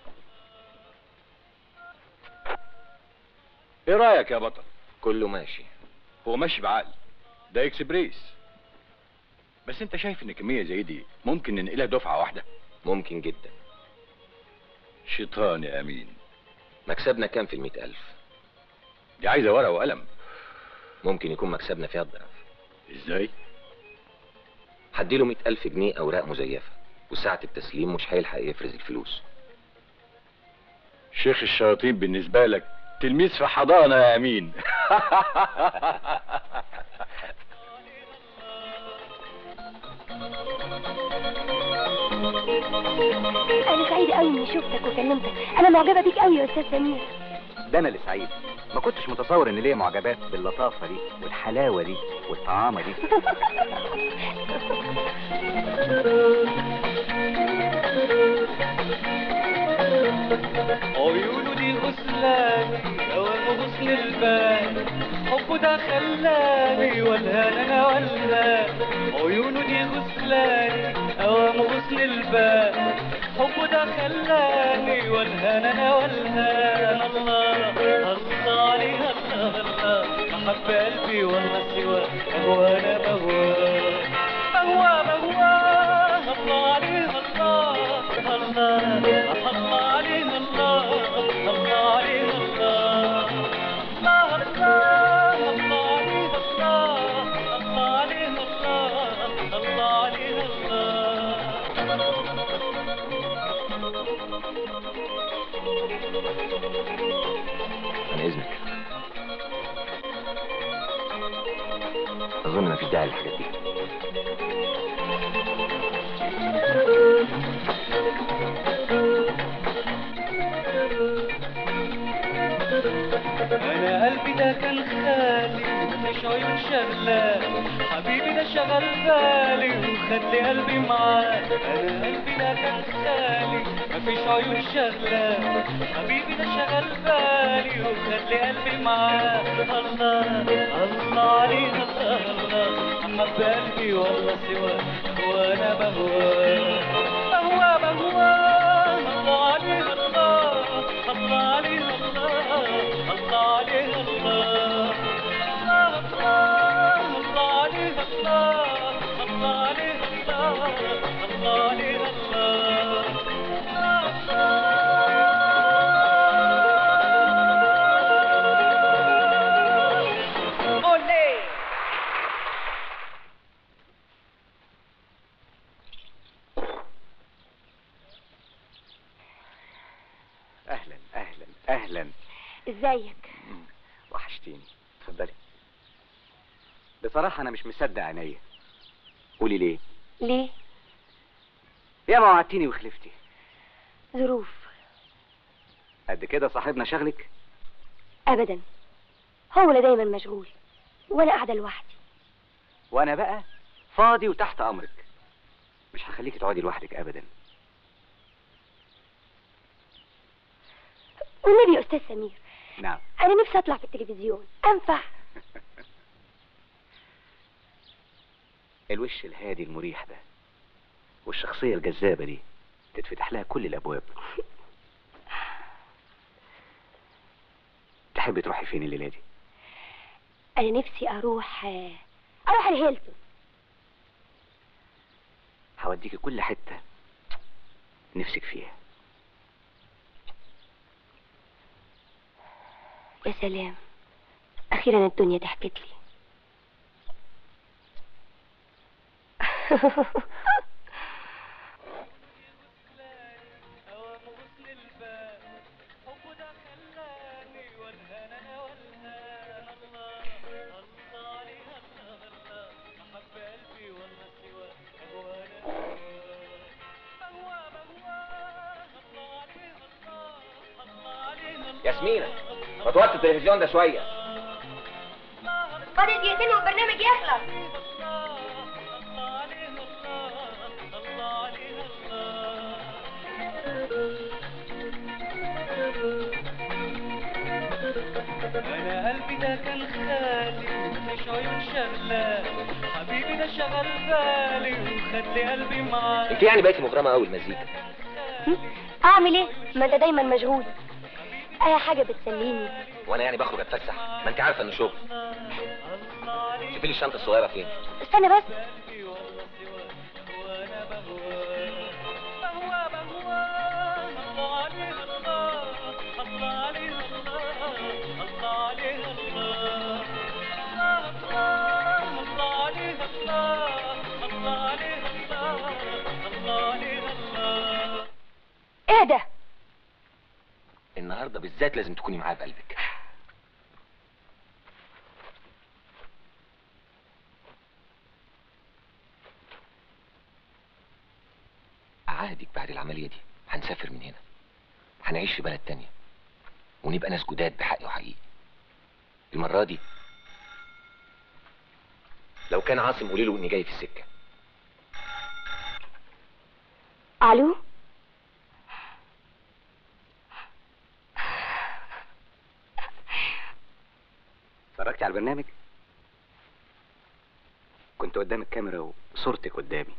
ايه رايك يا بطل كله ماشي هو ماشي بعقل ده اكسبريس بس انت شايف ان كميه زي دي ممكن ننقلها دفعه واحده ممكن جدا شيطان يا امين مكسبنا كام في المئة ألف دي عايزه ورقه وقلم ممكن يكون مكسبنا فيها الضعف ازاي هديله مئة ألف جنيه أوراق مزيفة وساعة التسليم مش هيلحق يفرز الفلوس شيخ الشياطين بالنسبه لك تلميذ في حضانه يا امين انا سعيدة قوي اني شفتك وكلمتك انا معجبة بيك قوي يا استاذ سمير ده انا اللي سعيد ما كنتش متصور ان ليا معجبات باللطافه دي والحلاوه دي والطعامه دي عيونه دي دي غسلاني اوام غسل البال حبه ده خلاني والهان انا والهان عيونه دي غسلاني اوام غسل البال حبه ده خلاني والهان انا والهان الله الله عليها الله الله محب قلبي والله سوى هو انا بهواه بهواه بهواه الله عليها الله الله الله عليها الله الله عليها الله الله الله الله عليها الله الله عليها الله الله عليها عن اذنك اظن مفيش داعي للحاجات دي انا قلبي ده كان خالي مفيش عيون شغلة حبيبي ده شغل بالي وخلي قلبي معاه انا قلبي ده كان خالي مفيش عيون شغلة حبيبي ده شغل بالي وخلي قلبي معاه الله الله عليك الله الله حب قلبي والله سواه وانا بهواه بهواه بهواه الله عليه الله الله عليه الله الله عليه الله الله الله الله عليه الله الله عليه الله الله عليه الله Olé! اهلا اهلا اهلا ازيك وحشتيني اتفضلي بصراحة أنا مش مصدق عينيا قولي ليه؟ ليه يا ما وعدتيني وخلفتي ظروف قد كده صاحبنا شغلك ابدا هو اللي دايما مشغول وانا قاعده لوحدي وأنا بقى فاضي وتحت أمرك مش هخليكي تقعدي لوحدك أبدا والنبي يا استاذ سمير نعم انا نفسي اطلع في التلفزيون انفع الوش الهادي المريح ده والشخصية الجذابة دي تتفتح لها كل الأبواب تحبي تروحي فين الليلة دي؟ انا نفسي اروح اروح الهيلتون هوديكي كل حتة نفسك فيها يا سلام اخيرا الدنيا ضحكت لي ياسمينة ما توطي التلفزيون ده شوية فاضل دقيقتين والبرنامج يخلص انا قلبي ده كان خالي مفيش عيون شغلة حبيبي ده شغل بالي وخلي قلبي معاه انت يعني بقيتي مغرمة قوي المزيكا اعمل ايه ما انت دايما مشغول اي حاجه بتسليني وانا يعني بخرج اتفسح ما انت عارفة انه شغل شوفي لي الشنطة الصغيرة فين استنى بس ايه ده النهاردة بالذات لازم تكوني معايا بقلبك أعاهدك بعد العملية دي هنسافر من هنا هنعيش في بلد تانية ونبقى ناس جداد بحق وحقيقي المرة دي لو كان عاصم قولي له اني جاي في السكة الو البرنامج كنت قدام الكاميرا وصورتك قدامي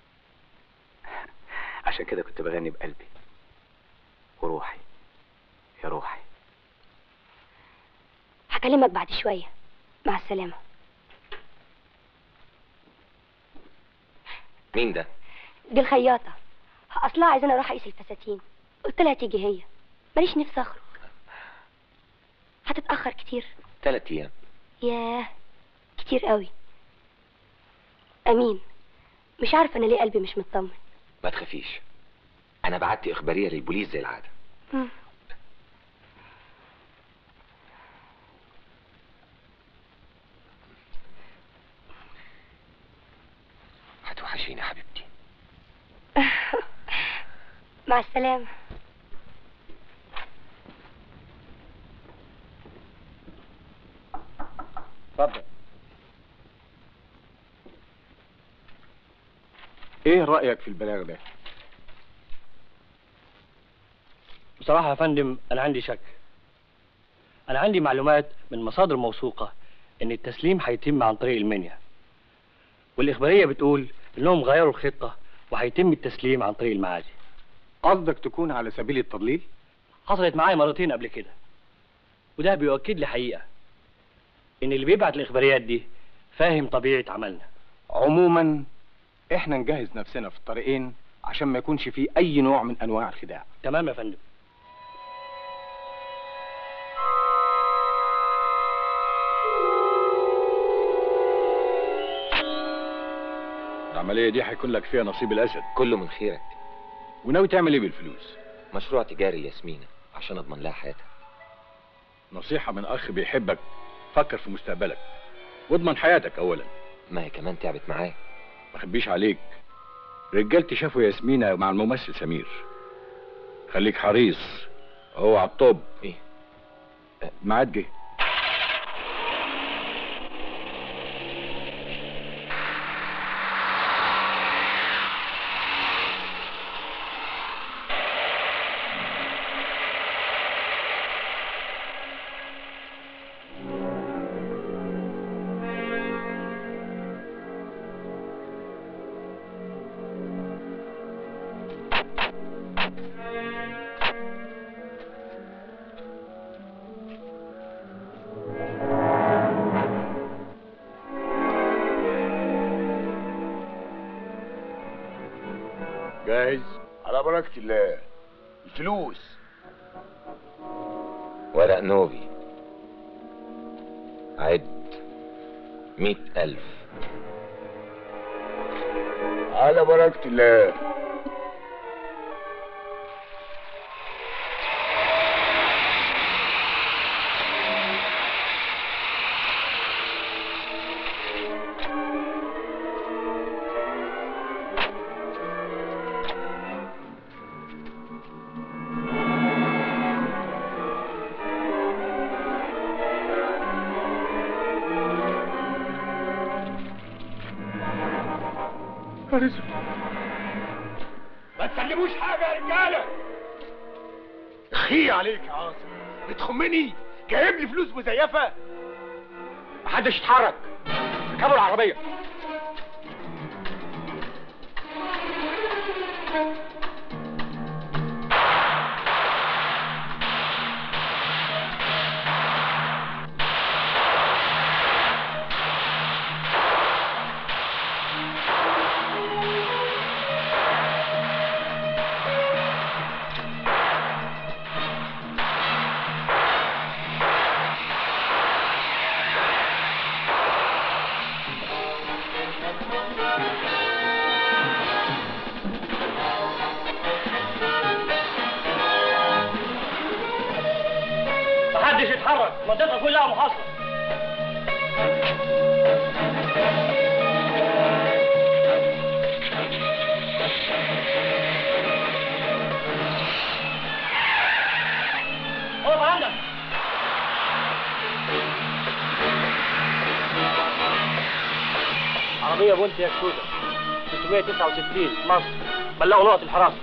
عشان كده كنت بغني بقلبي وروحي يا روحي هكلمك بعد شوية مع السلامة مين ده دي الخياطة أصلها عايزاني أروح أقيس الفساتين قلت لها تيجي هي ماليش نفسي أخرج هتتأخر كتير ثلاث ايام ياه كتير قوي أمين مش عارفة أنا ليه قلبي مش مطمن ما تخافيش انا بعت اخباريه للبوليس زي العاده مم. هتوحشيني يا حبيبتي مع السلامة اتفضل ايه رأيك في البلاغ ده؟ بصراحة يا فندم أنا عندي شك أنا عندي معلومات من مصادر موثوقة إن التسليم هيتم عن طريق المنيا والإخبارية بتقول إنهم غيروا الخطة وهيتم التسليم عن طريق المعادي قصدك تكون على سبيل التضليل؟ حصلت معايا مرتين قبل كده وده بيؤكد لي حقيقة إن اللي بيبعت الإخباريات دي فاهم طبيعة عملنا عموما احنا نجهز نفسنا في الطريقين عشان ما يكونش فيه اي نوع من انواع الخداع تمام يا فندم العملية دي هيكون لك فيها نصيب الأسد كله من خيرك وناوي تعمل ايه بالفلوس؟ مشروع تجاري لياسمينة عشان اضمن لها حياتها نصيحة من أخ بيحبك فكر في مستقبلك واضمن حياتك أولا ما هي كمان تعبت معايا ما اخبيش عليك رجالتي شافوا ياسمينة مع الممثل سمير خليك حريص هو على الطب ايه الميعاد جه جاهز على بركة الله الفلوس ورق نوبي عد مئة ألف على بركة الله ما تسلموش حاجة يا رجالة خي عليك يا عاصم بتخمني جايب لي فلوس مزيفة محدش يتحرك ركبوا العربية محدش يتحرك المنطقة كلها محاصرة اقف عندك عربية بونت يا كسوزة 669 مصر بلغوا نقط الحراسة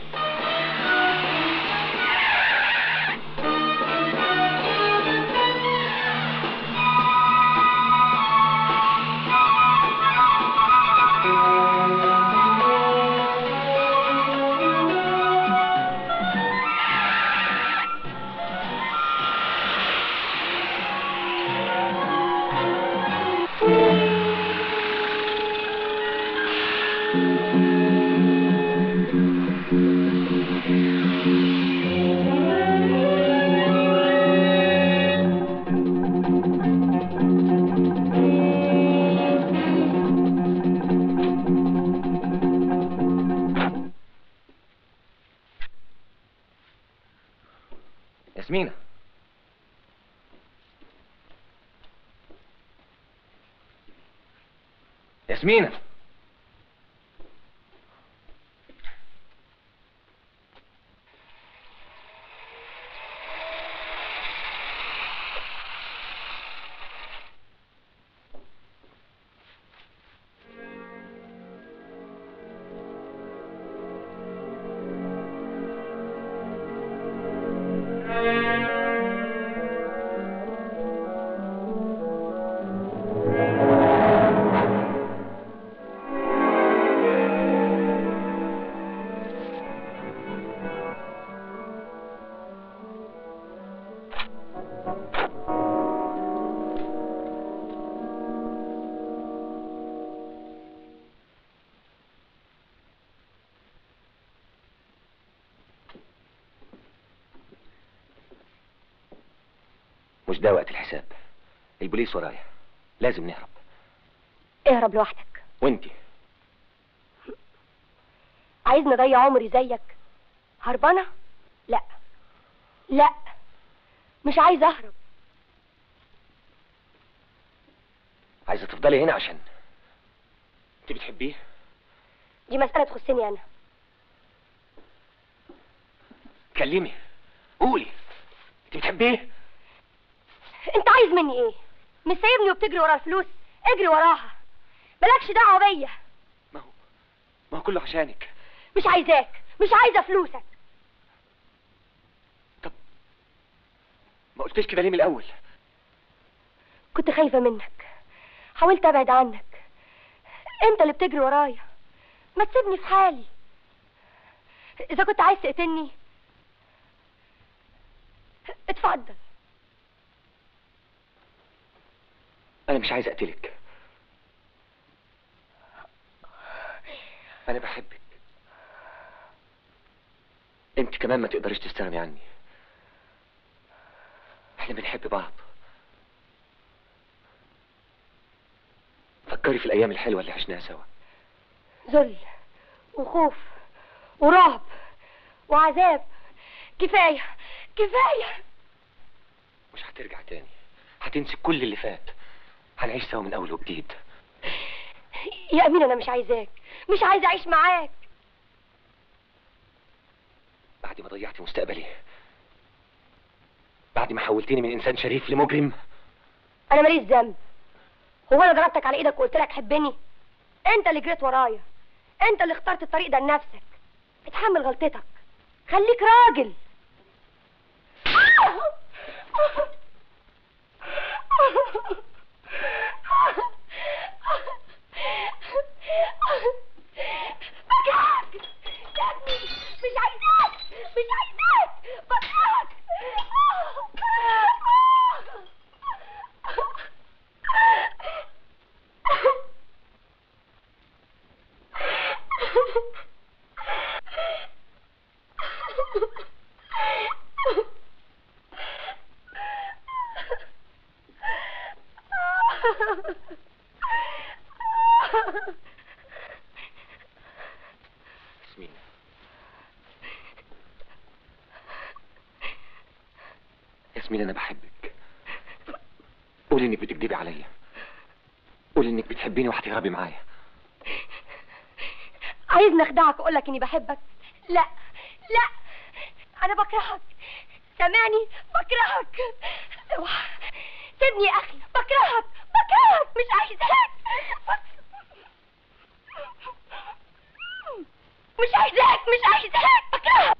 ياسمينة ياسمينة مش ده وقت الحساب البوليس ورايا لازم نهرب اهرب لوحدك وانتي عايزني اضيع عمري زيك هربانه لا لا مش عايزه اهرب عايزة تفضلي هنا عشان انت بتحبيه دي مساله تخصني انا كلمي قولي انت بتحبيه انت عايز مني ايه مش سايبني وبتجري ورا الفلوس اجري وراها مالكش دعوه بيا ما هو كله عشانك مش عايزاك مش عايزه فلوسك ما قلتش كده ليه من الاول كنت خايفه منك حاولت ابعد عنك انت اللي بتجري ورايا ما تسيبني في حالي اذا كنت عايز تقتلني اتفضل انا مش عايز اقتلك انا بحبك انت كمان ما تقدريش تستغني عني احنا بنحب بعض فكري في الايام الحلوه اللي عشناها سوا ذل وخوف ورعب وعذاب كفايه كفايه مش هترجع تاني هتنسي كل اللي فات هنعيش سوا من اول وجديد يا امين انا مش عايزاك مش عايزه اعيش معاك بعد ما ضيعتي مستقبلي بعد ما حولتيني من انسان شريف لمجرم انا ماليش ذنب هو انا ضربتك على ايدك وقلت لك حبني انت اللي جريت ورايا انت اللي اخترت الطريق ده لنفسك اتحمل غلطتك خليك راجل بكاك يا ابني مش عايزاك مش عايزاك بكاك ياسمين ياسمين انا بحبك قولي انك بتكدبي عليا قولي انك بتحبيني وهتهربي معايا عايزني اخدعك واقول لك اني بحبك لا لا انا بكرهك سامعني بكرهك اوعى سيبني يا اخي بكرهك بكرهك مش عايزاك مش عايزاك مش عايزاك بكرهك